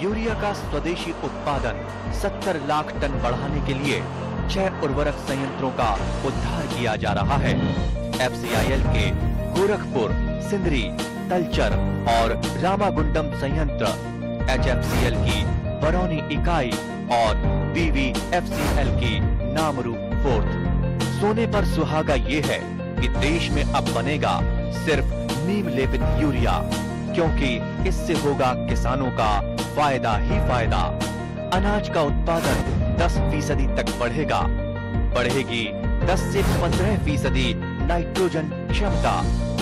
Urea का स्वदेशी उत्पादन 70 लाख टन बढ़ाने के लिए छह उर्वरक संयंत्रों का उद्धार किया जा रहा है एफसीआईएल के गोरखपुर सिंदरी तलचर और रामागुंडम संयंत्र एचएफसीएल की बरौनी इकाई और बीवीएफसीएल की नामरू फोर्थ सोने पर सुहागा ये है कि देश में अब बनेगा सिर्फ नीम लेपित यूरिया क्योंकि इससे होगा किसानों का फायदा ही फायदा अनाज का उत्पादन 10 फीसदी तक बढ़ेगा बढ़ेगी 10 से 15 फीसदी नाइट्रोजन क्षमता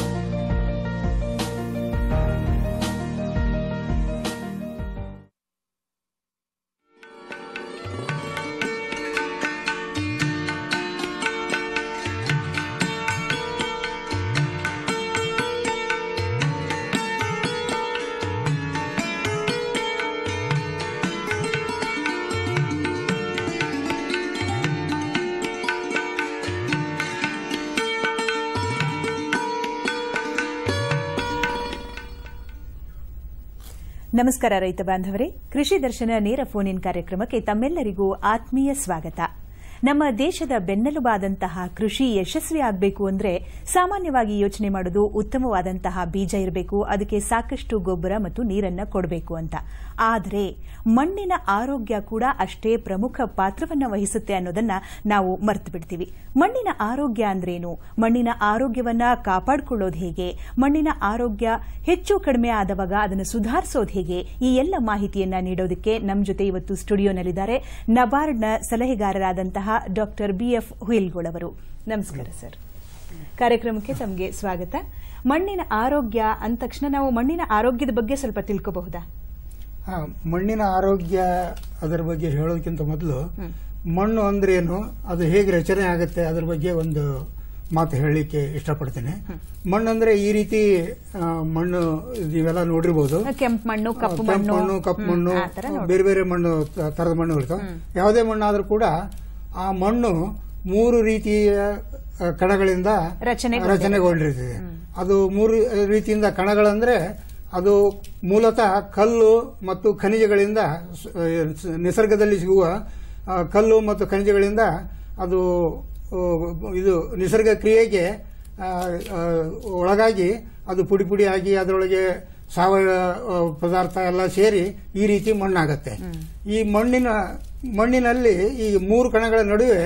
ನಮಸ್ಕಾರ ರೈತ ಬಾಂಧವರೇ ಕೃಷಿ ದರ್ಶನ ನೇರ ಫೋನ್ ಇನ್ ಕಾರ್ಯಕ್ರಮಕ್ಕೆ ತಮ್ಮೆಲ್ಲರಿಗೂ ಆತ್ಮೀಯ ಸ್ವಾಗತ ನಮ್ಮ ದೇಶದ ಬೆನ್ನೆಲುಬಾದಂತಹ ಕೃಷಿ ಯಶಸ್ವಿ ಆಗಬೇಕು ಅಂದ್ರೆ ಸಾಮಾನ್ಯವಾಗಿ ಯೋಚನೆ ಮಾಡೋದು ಉತ್ತಮವಾದಂತಹ ಬೀಜ ಇರಬೇಕು ಅದಕ್ಕೆ ಸಾಕಷ್ಟು ಗೊಬ್ಬರ ಮತ್ತು ನೀರನ್ನ ಕೊಡಬೇಕು ಅಂತ ಆದರೆ ಮಣ್ಣಿನ ಆರೋಗ್ಯ ಕೂಡ ಅಷ್ಟೇ ಪ್ರಮುಖ ಪಾತ್ರವನ್ನ ವಹಿಸುತ್ತೆ ಅನ್ನೋದನ್ನ ನಾವು ಮರ್ತು ಬಿಡ್ತೀವಿ ಮಣ್ಣಿನ ಆರೋಗ್ಯ ಅಂದ್ರೇನು ಮಣ್ಣಿನ ಆರೋಗ್ಯವನ್ನ ಕಾಪಾಡಿಕೊಳ್ಳೋದು ಹೇಗೆ ಮಣ್ಣಿನ ಆರೋಗ್ಯ ಹೆಚ್ಚು ಕಡಿಮೆ ಆದವಾಗ ಅದನ್ನು ಸುಧಾರಿಸೋದು ಹೇಗೆ ಈ ಎಲ್ಲ ಮಾಹಿತಿಯನ್ನ ನೀಡೋದಕ್ಕೆ ನಮ್ಮ ಜೊತೆ ಇವತ್ತು ಸ್ಟುಡಿಯೋನಲ್ಲಿದ್ದಾರೆ ನಬಾರ್ಡ್ನ ಸಲಹೆಗಾರರಾದಂತಹ ಡಾಕ್ಟರ್ ಬಿಎಫ್ ಹುಯಿಲ್ಗೋಳ್ ಅವರು ನಮಸ್ಕಾರ ಸರ್ ಕಾರ್ಯಕ್ರಮಕ್ಕೆ ತಮಗೆ ಸ್ವಾಗತ ಮಣ್ಣಿನ ಆರೋಗ್ಯ ಅಂದ ತಕ್ಷಣ ನಾವು ಮಣ್ಣಿನ ಆರೋಗ್ಯದ ಬಗ್ಗೆ ಸ್ವಲ್ಪ ತಿಳ್ಕೋಬಹುದಾ ಆ, ಮಣ್ಣಿನ ಆರೋಗ್ಯ ಅದರ ಬಗ್ಗೆ ಹೇಳೋದಕ್ಕಿಂತ ಮೊದಲು ಮಣ್ಣು ಅಂದ್ರೆ ಏನು ಅದು ಹೇಗೆ ರಚನೆ ಆಗುತ್ತೆ ಅದರ ಬಗ್ಗೆ ಒಂದು ಮಾತು ಹೇಳಲಿಕ್ಕೆ ಇಷ್ಟಪಡ್ತೇನೆ ಮಣ್ಣು ಅಂದ್ರೆ ಈ ರೀತಿ ಆ, ಮಣ್ಣು ನೀವೆಲ್ಲ ನೋಡಿರ್ಬೋದು ಕೆಂಪು ಮಣ್ಣು ಕಪ್ಪು ಕೆಂಪು ಮಣ್ಣು ಮಣ್ಣು ಕಪ್ಪು ಹ್ಮ್, ಮಣ್ಣು ಆ ಥರ ನೋಡಿ. ಬೇರೆ ಬೇರೆ ಮಣ್ಣು ತ- ತರದ ಮಣ್ಣುಗಳಿರ್ತವೆ ಯಾವುದೇ ಮಣ್ಣಾದ್ರೂ ಕೂಡ ಆ ಮಣ್ಣು ಮೂರು ರೀತಿಯ ಆ, ಕಣಗಳಿಂದ ರಚನೆಗೊಂಡಿದೆ. ರಚನೆಗೊಂಡಿರ್ತದೆ ಅದು ಮೂರು ರೀತಿಯಿಂದ ಕಣಗಳಂದ್ರೆ ಅದು ಮೂಲತಃ ಕಲ್ಲು ಮತ್ತು ಖನಿಜಗಳಿಂದ ಸ- ಸ- ನಿಸರ್ಗದಲ್ಲಿ ಸಿಗುವ ಆ, ಕಲ್ಲು ಮತ್ತು ಖನಿಜಗಳಿಂದ ಅದು ಆ, ಇದು ನಿಸರ್ಗ ಕ್ರಿಯೆಗೆ ಆ, ಆ, ಒಳಗಾಗಿ ಅದು ಪುಡಿ ಪುಡಿಯಾಗಿ ಅದರೊಳಗೆ ಸಾವಯವ ಆ, ಪದಾರ್ಥ ಎಲ್ಲ ಸೇರಿ ಈ ರೀತಿ ಮಣ್ಣಾಗತ್ತೆ ಈ ಮಣ್ಣಿನ ಮಣ್ಣಿನಲ್ಲಿ ಈ ಮೂರು ಕಣಗಳ ನಡುವೆ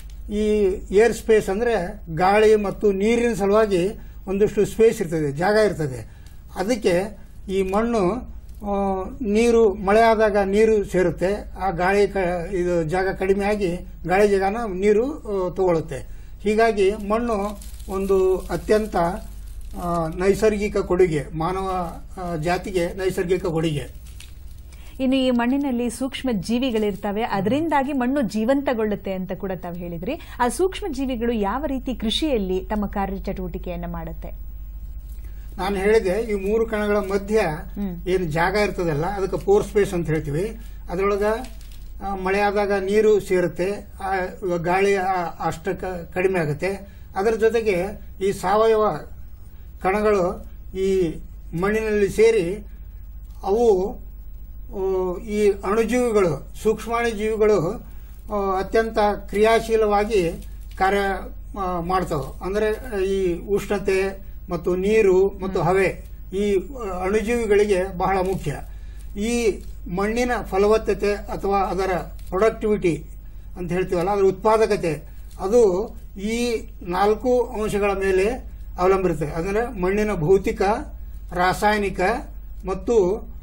ಈ ಏರ್ ಸ್ಪೇಸ್ ಅಂದ್ರೆ ಗಾಳಿ ಮತ್ತು ನೀರಿನ ಸಲುವಾಗಿ ಒಂದಷ್ಟು ಸ್ಪೇಸ್ ಇರ್ತದೆ ಜಾಗ ಇರ್ತದೆ ಅದಕ್ಕೆ ಈ ಮಣ್ಣು ಆ, ನೀರು ಮಳೆ ಆದಾಗ ನೀರು ಸೇರುತ್ತೆ ಆ ಗಾಳಿ ಕ- ಇದು ಜಾಗ ಕಡಿಮೆ ಆಗಿ ಗಾಳಿ ಜಾಗನ ನೀರು ಆ, ತಗೊಳುತ್ತೆ ಹೀಗಾಗಿ ಮಣ್ಣು ಒಂದು ಅತ್ಯಂತ ಆ, ನೈಸರ್ಗಿಕ ಕೊಡುಗೆ ಮಾನವ ಆ, ಜಾತಿಗೆ ನೈಸರ್ಗಿಕ ಕೊಡುಗೆ ಇನ್ನು ಈ ಮಣ್ಣಿನಲ್ಲಿ ಸೂಕ್ಷ್ಮ ಜೀವಿಗಳಿರ್ತವೆ ಅದರಿಂದಾಗಿ ಮಣ್ಣು ಜೀವಂತಗೊಳ್ಳುತ್ತೆ ಅಂತ ಕೂಡ ತಾವು ಹೇಳಿದ್ರಿ ಆ ಸೂಕ್ಷ್ಮ ಜೀವಿಗಳು ಯಾವ ರೀತಿ ಕೃಷಿಯಲ್ಲಿ ತಮ್ಮ ಕಾರ್ಯಚಟುವಟಿಕೆಯನ್ನ ಮಾಡುತ್ತೆ ನಾನು ಹೇಳಿದೆ ಈ ಮೂರು ಕಣಗಳ ಮಧ್ಯ ಏನು ಜಾಗ ಇರ್ತದಲ್ಲ ಅದಕ್ಕೆ ಪೋರ್ ಸ್ಪೇಸ್ ಅಂತ ಹೇಳ್ತೀವಿ ಅದರೊಳಗ ಆ, ಮಳೆ ಆದಾಗ ನೀರು ಸೇರುತ್ತೆ ಆ, ಗಾಳಿ ಆ- ಅಷ್ಟ ಕ- ಕಡಿಮೆ ಆಗುತ್ತೆ ಅದರ ಜೊತೆಗೆ ಈ ಸಾವಯವ ಕಣಗಳು ಈ ಮಣ್ಣಿನಲ್ಲಿ ಸೇರಿ ಅವು ಆ, ಈ ಅಣುಜೀವಿಗಳು ಸೂಕ್ಷ್ಮಾಣುಜೀವಿಗಳು ಆ, ಅತ್ಯಂತ ಕ್ರಿಯಾಶೀಲವಾಗಿ ಕಾರ್ಯ ಆ, ಮಾಡ್ತಾವೆ ಅಂದರೆ ಈ ಉಷ್ಣತೆ ಮತ್ತು ನೀರು ಮತ್ತು ಹವೆ ಈ ಆ, ಅಣುಜೀವಿಗಳಿಗೆ ಬಹಳ ಮುಖ್ಯ ಈ ಮಣ್ಣಿನ ಫಲವತ್ತತೆ ಅಥವಾ ಅದರ ಪ್ರೊಡಕ್ಟಿವಿಟಿ ಅಂತ ಹೇಳ್ತೀವಲ್ಲ ಅದರ ಉತ್ಪಾದಕತೆ ಅದು ಈ ನಾಲ್ಕು ಅಂಶಗಳ ಮೇಲೆ ಅವಲಂಬಿರುತ್ತೆ ಅಂದರೆ ಮಣ್ಣಿನ ಭೌತಿಕ ರಾಸಾಯನಿಕ ಮತ್ತು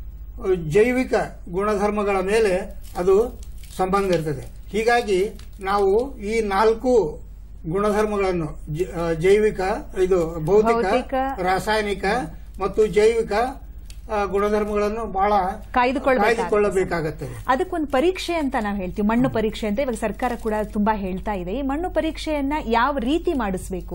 ಜೈವಿಕ ಗುಣಧರ್ಮಗಳ ಮೇಲೆ ಅದು ಸಂಬಂಧ ಇರ್ತದೆ ಹೀಗಾಗಿ ನಾವು ಈ ನಾಲ್ಕು ಗುಣಧರ್ಮಗಳನ್ನು ಜ- ಆ, ಜೈವಿಕ ಇದು ಭೌತಿಕ ಭೌತಿಕ, ರಾಸಾಯನಿಕ ಮತ್ತು ಜೈವಿಕ ಆ, ಗುಣಧರ್ಮಗಳನ್ನು ಬಹಳ ಕಾಯ್ದುಕೊಳ್ಬೇಕಾಗುತ್ತೆ. ಕಾಯ್ದುಕೊಳ್ಳಬೇಕಾಗುತ್ತದೆ ಅದಕ್ಕೊಂದು ಪರೀಕ್ಷೆ ಅಂತ ನಾವು ಹೇಳ್ತೀವಿ ಮಣ್ಣು ಪರೀಕ್ಷೆ ಅಂತ ಇವಾಗ ಸರ್ಕಾರ ಕೂಡ ತುಂಬಾ ಹೇಳ್ತಾ ಇದೆ ಈ ಮಣ್ಣು ಪರೀಕ್ಷೆಯನ್ನ ಯಾವ ರೀತಿ ಮಾಡಿಸ್ಬೇಕು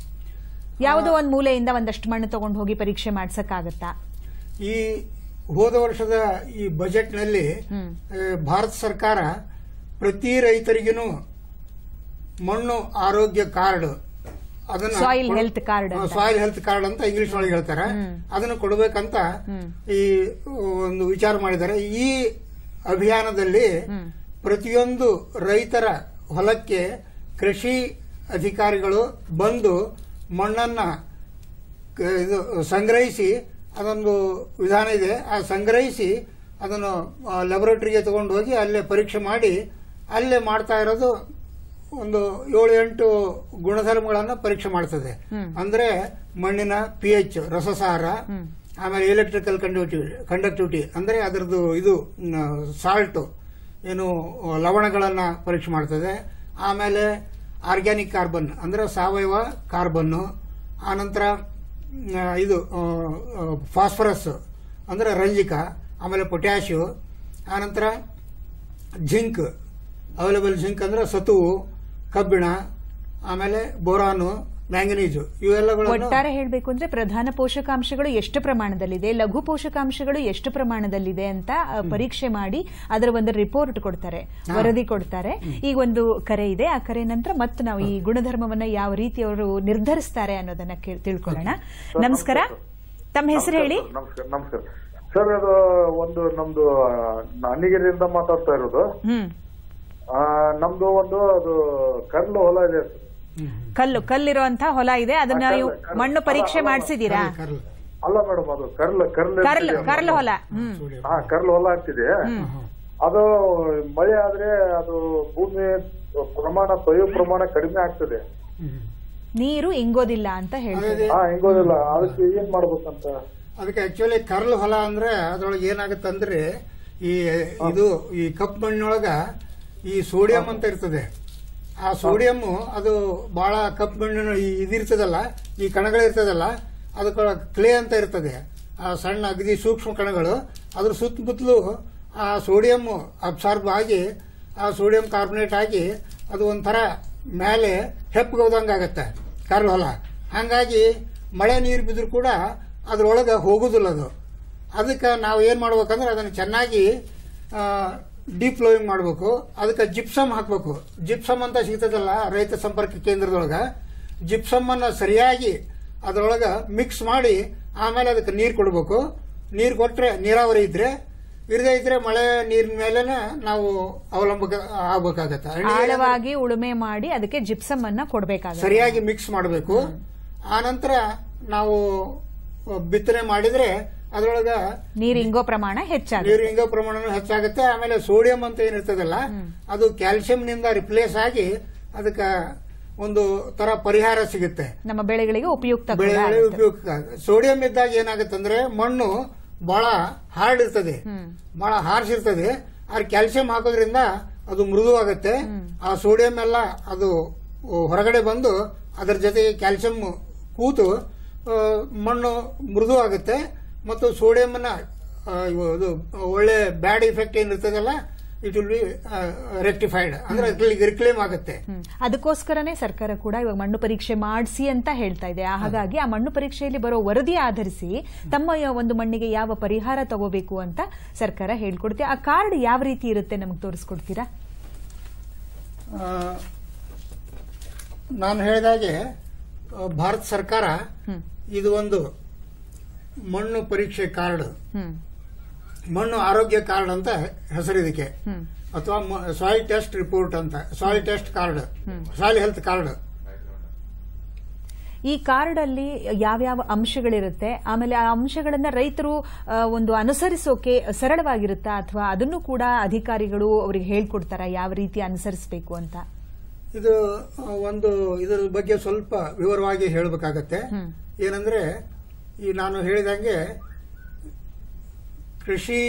ಯಾವುದೋ ಒಂದು ಮೂಲೆಯಿಂದ ಒಂದಷ್ಟು ಮಣ್ಣು ತಗೊಂಡು ಹೋಗಿ ಪರೀಕ್ಷೆ ಮಾಡ್ಸಕ್ಕಾಗತ್ತಾ ಈ ಹೋದ ವರ್ಷದ ಈ ಬಜೆಟ್ನಲ್ಲಿ ಹ್ಮ್. ಆ, ಭಾರತ ಸರ್ಕಾರ ಪ್ರತಿ ರೈತರಿಗೂ ಮಣ್ಣು ಆರೋಗ್ಯ ಕಾರ್ಡ್ ಅದನ್ನ Soil health card ಅಂತ. ಸಾಯಿಲ್ ಹೆಲ್ತ್ ಕಾರ್ಡ್ ಅಂತ ಇಂಗ್ಲಿಷ್ ಒಳಗೆ ಹೇಳ್ತಾರೆ ಅದನ್ನು ಕೊಡಬೇಕಂತ ಈ ಒಂದು ವಿಚಾರ ಮಾಡಿದ್ದಾರೆ ಈ ಅಭಿಯಾನದಲ್ಲಿ ಪ್ರತಿಯೊಂದು ರೈತರ ಹೊಲಕ್ಕೆ ಕೃಷಿ ಅಧಿಕಾರಿಗಳು ಬಂದು ಮಣ್ಣನ್ನ ಕ- ಇದು ಸಂಗ್ರಹಿಸಿ ಅದೊಂದು ವಿಧಾನ ಇದೆ ಆ ಸಂಗ್ರಹಿಸಿ ಅದನ್ನು ಲ್ಯಾಬೊರೇಟರಿಗೆ ತಗೊಂಡು ಹೋಗಿ ಅಲ್ಲೇ ಪರೀಕ್ಷೆ ಮಾಡಿ ಅಲ್ಲೇ ಮಾಡ್ತಾ ಇರೋದು ಒಂದು ಏಳು ಎಂಟು ಗುಣಧರ್ಮಗಳನ್ನ ಪರೀಕ್ಷೆ ಮಾಡ್ತದೆ ಅಂದ್ರೆ ಮಣ್ಣಿನ ಪಿ ಎಚ್ ರಸಸಾರ ಆಮೇಲೆ ಎಲೆಕ್ಟ್ರಿಕಲ್ ಕಂಡಕ್ಟಿವಿಟಿ ಕಂಡಕ್ಟಿವಿಟಿ ಅಂದ್ರೆ ಅದರದ್ದು ಇದು ಸಾಲ್ಟ್ ಏನು ಲವಣಗಳನ್ನ ಪರೀಕ್ಷೆ ಮಾಡ್ತದೆ ಆಮೇಲೆ ಆರ್ಗ್ಯಾನಿಕ್ ಕಾರ್ಬನ್ ಅಂದ್ರೆ ಸಾವಯವ ಕಾರ್ಬನ್ನು ಆನಂತರ ಆ, ಇದು ಫಾಸ್ಫರಸ್ ಅಂದ್ರೆ ರಂಜಿಕ ಆಮೇಲೆ ಪೊಟ್ಯಾಶಿಯು ಆನಂತರ ಜಿಂಕ್ ಅವೈಲೇಬಲ್ ಜಿಂಕ್ ಅಂದ್ರೆ ಸತುವು ಕಬ್ಬಿಣ ಆಮೇಲೆ ಬೋರಾನು ಮ್ಯಾಂಗನೀಸು ಇವೆಲ್ಲಗಳನ್ನು ಒಟ್ಟಾರೆ ಹೇಳಬೇಕು ಅಂದ್ರೆ ಪ್ರಧಾನ ಪೋಷಕಾಂಶಗಳು ಎಷ್ಟು ಪ್ರಮಾಣದಲ್ಲಿದೆ ಲಘು ಪೋಷಕಾಂಶಗಳು ಎಷ್ಟು ಪ್ರಮಾಣದಲ್ಲಿದೆ ಅಂತ ಆ, ಪರೀಕ್ಷೆ ಮಾಡಿ ಅದರ ಒಂದು ರಿಪೋರ್ಟ್ ಕೊಡ್ತಾರೆ ವರದಿ ಕೊಡ್ತಾರೆ ಈಗ ಒಂದು ಕರೆ ಇದೆ ಆ ಕರೆ ನಂತರ ಮತ್ತೆ ನಾವು ಈ ಗುಣಧರ್ಮವನ್ನ ಯಾವ ರೀತಿ ಅವರು ನಿರ್ಧರಿಸ್ತಾರೆ ಅನ್ನೋದನ್ನ ಕೇಳ್- ತಿಳ್ಕೊಳ್ಳೋಣ ನಮಸ್ಕಾರ ತಮ್ಮ ಹೆಸರು ಹೇಳಿ ನಮಸ್ಕಾರ ನಮಸ್ಕಾರ ಸರ್ ಅದು ಒಂದು ನಮ್ದು ಅಣ್ಣಿಗೆರೆಯಿಂದ ಮಾತಾಡ್ತಾ ಇರೋದು ಹ್ಮ್ ಆ, ನಮ್ದು ಒಂದು ಅದು ಕರ್ಲು ಹೊಲ ಇದೆ ಸರ್. ಕಲ್ಲು ಕಲ್ಲಿರುವಂತಹ ಹೊಲ ಇದೆ ಅದನ್ನ ಕಲ್ಲು, ನೀವು ಕಲ್ಲು. ಮಣ್ಣು ಪರೀಕ್ಷೆ ಅಲ್ಲ, ಅಲ್ಲ, ಮಾಡಿಸಿದೀರಾ ಕರ್ಲ್ ಅಲ್ಲ ಮೇಡಮ್ ಅದು ಕರ್ಲ್ ಕರ್ಲ್ ಕರ್ಲ್ ಅಂತಿದೆ. ಕರ್ಲು ಹೊಲ ಹ್ಮ್ ಹಾ ಕರ್ಲ್ ಹೊಲ ಅಂತಿದೆ ಅದು ಮಳೆ ಆದ್ರೆ ಅದು ಭೂಮಿ ಪ್ರಮಾಣ ತೊಯ್ಯೋ ಪ್ರಮಾಣ ಕಡಿಮೆ ಆಗ್ತದೆ ನೀರು ಇಂಗೋದಿಲ್ಲ ಅಂತ ಹೇಳ್ತಾರೆ ಹಾ ಹಿಂಗೋದಿಲ್ಲ ಅದಕ್ಕೆ ಏನ್ ಮಾಡ್ಬೇಕಂತ ಅದಕ್ಕೆ ಆಕ್ಚುಲಿ ಕರ್ಲ್ ಹೊಲ ಅಂದ್ರೆ ಅದ್ರೊಳಗೆ ಏನಾಗುತ್ತೆ ಅಂದ್ರೆ ಈ ಇದು ಈ ಕಪ್ ಮಣ್ಣೊಳಗ ಈ ಸೋಡಿಯಂ ಅಂತ ಇರ್ತದೆ ಆ ಸೋಡಿಯಂ ಅದು ಬಹಳ ಕಪ್ ಮಣ್ಣಿನ ಈ ಇದಿರ್ತದಲ್ಲ ಈ ಕಣಗಳಿರ್ತದಲ್ಲ ಅದಕ್ಕೆ ಕ್ಲೇ ಅಂತ ಇರ್ತದೆ ಆ ಸಣ್ಣ ಅಗದಿ ಸೂಕ್ಷ್ಮ ಕಣಗಳು ಅದ್ರ ಸುತ್ತಮುತ್ತಲು ಆ ಸೋಡಿಯಂ ಅಬ್ಸಾರ್ಬ್ ಆಗಿ ಆ ಸೋಡಿಯಂ ಕಾರ್ಬೊನೇಟ್ ಆಗಿ ಅದು ಒಂಥರ ಮೇಲೆ ಹೆಪ್ಪಗೋದಂಗಾಗತ್ತೆ ಕರ್ಲ್ ಹೊಲ ಹಂಗಾಗಿ ಮಳೆ ನೀರು ಬಿದ್ದರೂ ಕೂಡ ಅದ್ರೊಳಗೆ ಹೋಗುದಿಲ್ಲ ಅದು ಅದಕ್ಕೆ ನಾವು ಏನು ಮಾಡ್ಬೇಕಂದ್ರೆ ಅದನ್ನು ಚೆನ್ನಾಗಿ ಡೀಪ್ ಫ್ಲೋಯಿಂಗ್ ಮಾಡಬೇಕು ಅದಕ್ಕೆ ಜಿಪ್ಸಮ್ ಹಾಕಬೇಕು ಜಿಪ್ಸಮ್ ಅಂತ ಸಿಗ್ತದಲ್ಲ ರೈತ ಸಂಪರ್ಕ ಕೇಂದ್ರದೊಳಗೆ ಜಿಪ್ಸಮ್ ಅನ್ನ ಸರಿಯಾಗಿ ಅದರೊಳಗೆ ಮಿಕ್ಸ್ ಮಾಡಿ ಆಮೇಲೆ ಅದಕ್ಕೆ ನೀರು ಕೊಡಬೇಕು ನೀರು ಕೊಟ್ರೆ ನೀರಾವರಿ ಇದ್ರೆ ಇರದೇ ಇದ್ರೆ ಮಳೆ ನೀರಿನ ಮೇಲೆನೆ ನಾವು ಅವಲಂಬಕ ಆಗ್ಬೇಕಾಗತ್ತೆ ಹಳ್ಳಿ ಆಳವಾಗಿ ಉಳುಮೆ ಮಾಡಿ ಅದಕ್ಕೆ ಜಿಪ್ಸಮ್ ಅನ್ನ ಕೊಡ್ಬೇಕಾಗುತ್ತೆ ಸರಿಯಾಗಿ ಮಿಕ್ಸ್ ಮಾಡಬೇಕು ಆನಂತರ ನಾವು ಬಿತ್ತನೆ ಮಾಡಿದ್ರೆ ಅದರೊಳಗ ನೀರು ಇಂಗೋ ಪ್ರಮಾಣ ಹೆಚ್ಚಾಗುತ್ತೆ ನೀರು ಇಂಗೋ ಪ್ರಮಾಣ ಹೆಚ್ಚಾಗುತ್ತೆ ಆಮೇಲೆ ಸೋಡಿಯಂ ಅಂತ ಏನಿರ್ತದಲ್ಲ ಅದು ಕ್ಯಾಲ್ಸಿಯಂ ನಿಂದ ರಿಪ್ಲೇಸ್ ಆಗಿ ಅದಕ್ಕೆ ಒಂದು ತರ ಪರಿಹಾರ ಸಿಗುತ್ತೆ ನಮ್ಮ ಬೆಳೆಗಳಿಗೆ ಉಪಯುಕ್ತ ಕೂಡ ಬೆಳೆ ಆಗುತ್ತೆ. ಉಪಯುಕ್ತ ಆಗುತ್ತೆ. ಸೋಡಿಯಂ ಇದ್ದಾಗ ಏನಾಗುತ್ತೆ ಅಂದ್ರೆ ಮಣ್ಣು ಬಹಳ ಹಾರ್ಡ್ ಇರ್ತದೆ ಬಹಳ ಹಾರ್ಸ್ ಇರ್ತದೆ ಆದ್ರೆ ಕ್ಯಾಲ್ಸಿಯಂ ಹಾಕೋದ್ರಿಂದ ಅದು ಮೃದು ಆಗುತ್ತೆ ಆ ಸೋಡಿಯಂ ಎಲ್ಲ ಅದು ಹೊರಗಡೆ ಬಂದು ಅದರ ಜೊತೆಗೆ ಕ್ಯಾಲ್ಸಿಯಂ ಕೂತು ಆ, ಮಣ್ಣು ಮೃದು ಆಗುತ್ತೆ ಮತ್ತು ಸೋಡಿಯಂನ ಇದು ಒಳ್ಳೆ ಬ್ಯಾಡ್ ಇಫೆಕ್ಟ್ ಏನಿರ್ತದಲ್ಲ ಇಟ್ ವಿಲ್ ಬಿ ರೆಕ್ಟಿಫೈಡ್ ಅಂದ್ರೆ ರಿಕ್ಲೇಮ್ ಆಗುತ್ತೆ ಹ್ಮ್. ಅದಕ್ಕೋಸ್ಕರನೇ ಸರ್ಕಾರ ಕೂಡ ಇವಾಗ ಮಣ್ಣು ಪರೀಕ್ಷೆ ಮಾಡಿಸಿ ಅಂತ ಹೇಳ್ತಾ ಇದೆ ಆ ಹಾಗಾಗಿ ಆ ಮಣ್ಣು ಪರೀಕ್ಷೆಯಲ್ಲಿ ಬರೋ ವರದಿ ಆಧರಿಸಿ ತಮ್ಮ ಯ- ಒಂದು ಮಣ್ಣಿಗೆ ಯಾವ ಪರಿಹಾರ ತಗೋಬೇಕು ಅಂತ ಸರ್ಕಾರ ಹೇಳ್ಕೊಡುತ್ತೆ ಆ ಕಾರ್ಡ್ ಯಾವ ರೀತಿ ಇರುತ್ತೆ ನಮಗೆ ತೋರಿಸ್ಕೊಡ್ತೀರಾ ಆ, ನಾನು ಹೇಳಿದಾಗೆ ಆ, ಭಾರತ ಸರ್ಕಾರ ಇದು ಒಂದು ಮಣ್ಣು ಪರೀಕ್ಷೆ ಕಾರ್ಡ್ ಹ್ಮ್ ಮಣ್ಣು ಆರೋಗ್ಯ ಕಾರ್ಡ್ ಅಂತ ಹೆಸರು ಇದಕ್ಕೆ ಅಥವಾ ಸಾಯಿಲ್ ಟೆಸ್ಟ್ ರಿಪೋರ್ಟ್ ಅಂತ soil test card soil health card ಈ ಕಾರ್ಡ್ ಅಲ್ಲಿ ಯಾವ್ಯಾವ ಅಂಶಗಳಿರುತ್ತೆ ಆಮೇಲೆ ಆ ಅಂಶಗಳನ್ನ ರೈತರು ಆ, ಒಂದು ಅನುಸರಿಸೋಕೆ ಸರಳವಾಗಿರುತ್ತಾ ಅಥವಾ ಅದನ್ನು ಕೂಡ ಅಧಿಕಾರಿಗಳು ಅವರಿಗೆ ಹೇಳ್ಕೊಡ್ತಾರಾ ಯಾವ ರೀತಿ ಅನುಸರಿಸಬೇಕು ಅಂತ ಇದು ಆ, ಒಂದು ಇದರ ಬಗ್ಗೆ ಸ್ವಲ್ಪ ವಿವರವಾಗಿ ಹೇಳಬೇಕಾಗತ್ತೆ ಏನಂದ್ರೆ ಈ ನಾನು ಹೇಳಿದಂಗೆ ಕೃಷಿ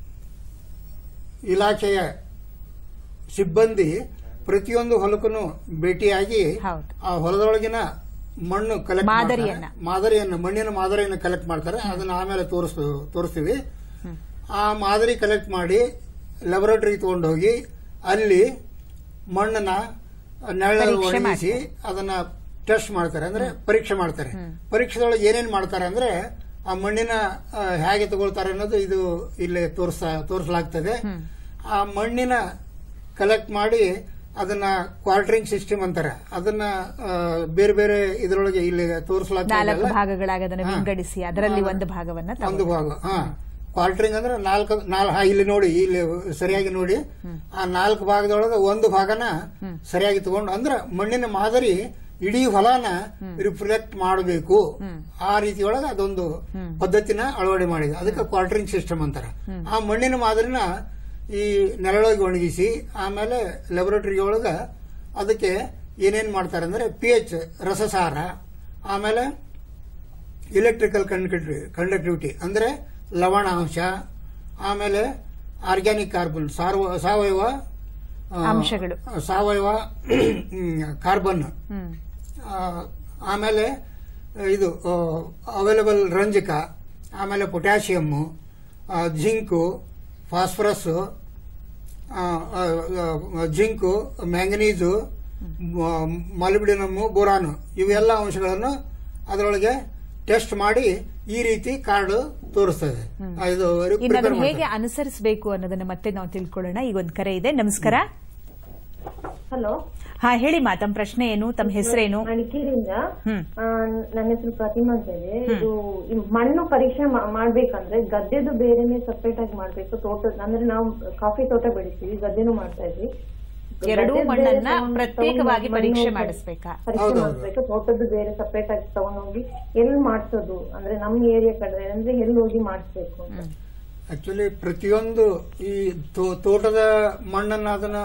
ಇಲಾಖೆಯ ಸಿಬ್ಬಂದಿ ಪ್ರತಿಯೊಂದು ಹೊಲಕ್ಕೂ ಭೇಟಿಯಾಗಿ ಹೌದು. ಆ ಹೊಲದೊಳಗಿನ ಮಣ್ಣು ಕಲೆಕ್ಟ್ ಮಾದರಿಯನ್ನ. ಮಾದರಿಯನ್ನು ಮಣ್ಣಿನ ಮಾದರಿಯನ್ನು ಕಲೆಕ್ಟ್ ಮಾಡ್ತಾರೆ ಅದನ್ನ ಆಮೇಲೆ ತೋರಿಸ್ ತೋರಿಸ್ತೀವಿ ಆ ಮಾದರಿ ಕಲೆಕ್ಟ್ ಮಾಡಿ ಲ್ಯಾಬೊರೇಟರಿಗೆ ತಗೊಂಡೋಗಿ ಅಲ್ಲಿ ಮಣ್ಣನ್ನ ನೆರಳಲ್ಲಿ ಪರೀಕ್ಷೆ ಒಣಗಿಸಿ ಅದನ್ನ ಟೆಸ್ಟ್ ಮಾಡ್ತಾರೆ ಅಂದ್ರೆ ಪರೀಕ್ಷೆ ಮಾಡ್ತಾರೆ ಪರೀಕ್ಷೆದೊಳಗೆ ಏನೇನ್ ಮಾಡ್ತಾರೆ ಅಂದ್ರೆ ಆ ಮಣ್ಣಿನ ಆ, ಹೇಗೆ ತಗೊಳ್ತಾರೆ ಅನ್ನೋದು ಇದು ಇಲ್ಲಿ ತೋರಿಸ ತೋರಿಸಲಾಗ್ತದೆ ಆ ಮಣ್ಣಿನ ಕಲೆಕ್ಟ್ ಮಾಡಿ ಅದನ್ನ ಕ್ವಾರ್ಟರಿಂಗ್ ಸಿಸ್ಟಮ್ ಅಂತಾರೆ ಅದನ್ನ ಆ, ಬೇರೆ ಬೇರೆ ಇದರೊಳಗೆ ಇಲ್ಲಿ ನಾಲ್ಕು ತೋರಿಸಲಾಗ್ತದೆ ಭಾಗಗಳಾಗಿ ಅದನ್ನು ವಿಂಗಡಿಸಿ ಅದರಲ್ಲಿ ಒಂದು ಭಾಗವನ್ನ ಒಂದು ತಗೊಂಡು ಭಾಗ ಹಾ ಕ್ವಾರ್ಟರಿಂಗ್ ಅಂದ್ರೆ ನಾಲ್ಕು ನಾಲ್ ಹಾ, ಇಲ್ಲಿ ನೋಡಿ ಇಲ್ಲಿ ಸರಿಯಾಗಿ ನೋಡಿ ಆ ನಾಲ್ಕು ಭಾಗದೊಳಗೆ ಒಂದು ಭಾಗನ ಸರಿಯಾಗಿ ತಗೊಂಡು ಅಂದ್ರೆ ಮಣ್ಣಿನ ಮಾದರಿ ಇಡೀ ಹೊಲನ ರಿಫ್ಲೆಕ್ಟ್ ಮಾಡಬೇಕು ಆ ರೀತಿಯೊಳಗೆ ಅದೊಂದು ಪದ್ಧತಿನ ಅಳವಡಿ ಮಾಡಿದೆ ಅದಕ್ಕೆ ಕ್ವಾರ್ಟರಿಂಗ್ ಸಿಸ್ಟಮ್ ಅಂತಾರೆ ಆ ಮಣ್ಣಿನ ಮಾದರಿನ ಈ ನೆರಳೊಳಗೆ ಒಣಗಿಸಿ ಆಮೇಲೆ ಲ್ಯಾಬೊರೇಟರಿ ಒಳಗ ಅದಕ್ಕೆ ಏನೇನ್ ಮಾಡ್ತಾರೆ ಅಂದ್ರೆ ಪಿ ಎಚ್ ರಸಸಾರ ಆಮೇಲೆ ಇಲೆಕ್ಟ್ರಿಕಲ್ ಕಂಡಕ್ಟಿವಿಟಿ ಕಂಡಕ್ಟಿವಿಟಿ ಅಂದ್ರೆ ಲವಣಾಂಶ ಆಮೇಲೆ ಆರ್ಗ್ಯಾನಿಕ್ ಕಾರ್ಬನ್ ಸಾರ್ವ- ಸಾವಯವ ಆ, ಅಂಶಗಳು. ಸಾವಯವ ಕಾರ್ಬನ್ ಹ್ಮ್ ಆ, ಆಮೇಲೆ ಇದು ಅವೈಲಬಲ್ ರಂಜಕ ಆಮೇಲೆ potassium zinc phosphorus zinc manganese molybdenum boron ಇವೆಲ್ಲ ಅಂಶಗಳನ್ನು ಅದರೊಳಗೆ ಟೆಸ್ಟ್ ಮಾಡಿ ಈ ರೀತಿ ಕಾರ್ಡ್ ತೋರಿಸ್ತದೆ ಆ, ಇದು ಇನ್ನು prepare ಅದನ್ನು ಹೇಗೆ ಮಾಡ್ತಾರೆ. ಅನುಸರಿಸಬೇಕು ಅನ್ನೋದನ್ನ ಮತ್ತೆ ನಾವು ತಿಳ್ಕೊಳ್ಳೋಣ ಈಗ ಒಂದು ಕರೆ ಇದೆ ನಮಸ್ಕಾರ ಹಲೋ ಹಾ ಹೇಳಿ ಮಾ ತಮ್ಮ ಪ್ರಶ್ನೆ ಏನು ತಮ್ಮ ಹೆಸರೇನು ಮಡಿಕೇರಿಯಿಂದ ಹ್ಮ್. ಆ, ನನ್ನ ಹೆಸರು ಪ್ರತಿಮಾ ಅಂತ ಇದೆ ಇದು ಈ ಮಣ್ಣು ಪರೀಕ್ಷೆ ಮಾ- ಮಾಡ್ಬೇಕಂದ್ರೆ ಗದ್ದೆದು ಬೇರೆನೆ ಸಪರೇಟ್ ಆಗಿ ಮಾಡ್ಬೇಕು ತೋಟದ ಅಂದ್ರೆ ನಾವು ಕಾಫಿ ತೋಟ ಬೆಳಿತೀವಿ ಗದ್ದೆನೂ ಮಾಡ್ತಾ ಇದ್ವಿ ಎರಡೂ ಗದ್ದೆದ್ ಬೇರೆ ಮಣ್ಣನ್ನ ತಗೊಂಡ್- ಪ್ರತ್ಯೇಕವಾಗಿ ತಗೊಂಡ್ ಪರೀಕ್ಷೆ ಮಣ್ಣು ಮಾಡಿಸ್ಬೇಕಾ? ಪರೀಕ್ಷೆ ಹೌದೌದು. ಮಾಡಿಸ್ಬೇಕು ತೋಟದ್ದು ಬೇರೆ ಸಪರೇಟ್ ಆಗಿ ತಗೊಂಡೋಗಿ ಎಲ್ಲಿ ಮಾಡ್ಸೋದು ಅಂದ್ರೆ ನಮ್ಮ ಏರಿಯಾ ಕಡೆ ಅಂದ್ರೆ ಎಲ್ಲಿ ಹೋಗಿ ಮಾಡಿಸ್ಬೇಕು ಅಂತ ಆಕ್ಚುಲಿ ಪ್ರತಿಯೊಂದು ಈ ತೋ- ತೋಟದ ಮಣ್ಣನ್ನು ಅದನ್ನ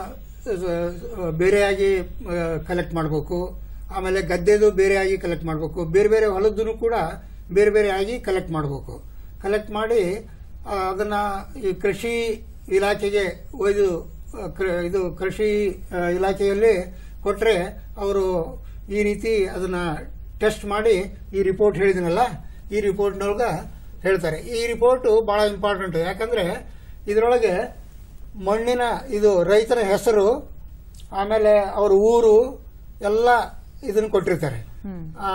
ಅಹ್, ಬೇರೆಯಾಗಿ ಕಲೆಕ್ಟ್ ಮಾಡಬೇಕು ಆಮೇಲೆ ಗದ್ದೆದು ಬೇರೆಯಾಗಿ ಕಲೆಕ್ಟ್ ಮಾಡಬೇಕು ಬೇರೆ ಬೇರೆ ಹೊಲದ್ದು ಕೂಡ ಬೇರೆ ಬೇರೆ ಆಗಿ ಕಲೆಕ್ಟ್ ಮಾಡಬೇಕು ಕಲೆಕ್ಟ್ ಮಾಡಿ ಆ, ಅದನ್ನ ಈ ಕೃಷಿ ಇಲಾಖೆಗೆ ಒಯ್ದು ಆ, ಕೃ- ಇದು ಕೃಷಿ ಆ, ಇಲಾಖೆಯಲ್ಲಿ ಕೊಟ್ರೆ ಅವರು ಈ ರೀತಿ ಅದನ್ನ ಟೆಸ್ಟ್ ಮಾಡಿ ಈ ರಿಪೋರ್ಟ್ ಹೇಳಿದಿನಲ್ಲ ಈ ರಿಪೋರ್ಟ್ನೊಳಗ ಹೇಳ್ತಾರೆ ಈ ರಿಪೋರ್ಟ್ ಬಹಳ ಇಂಪಾರ್ಟೆಂಟ್ ಯಾಕಂದ್ರೆ ಇದರೊಳಗೆ ಮಣ್ಣಿನ ಇದು ರೈತರ ಹೆಸರು ಆಮೇಲೆ ಅವ್ರ ಊರು ಎಲ್ಲ ಇದನ್ನ ಕೊಟ್ಟಿರ್ತಾರೆ ಆ,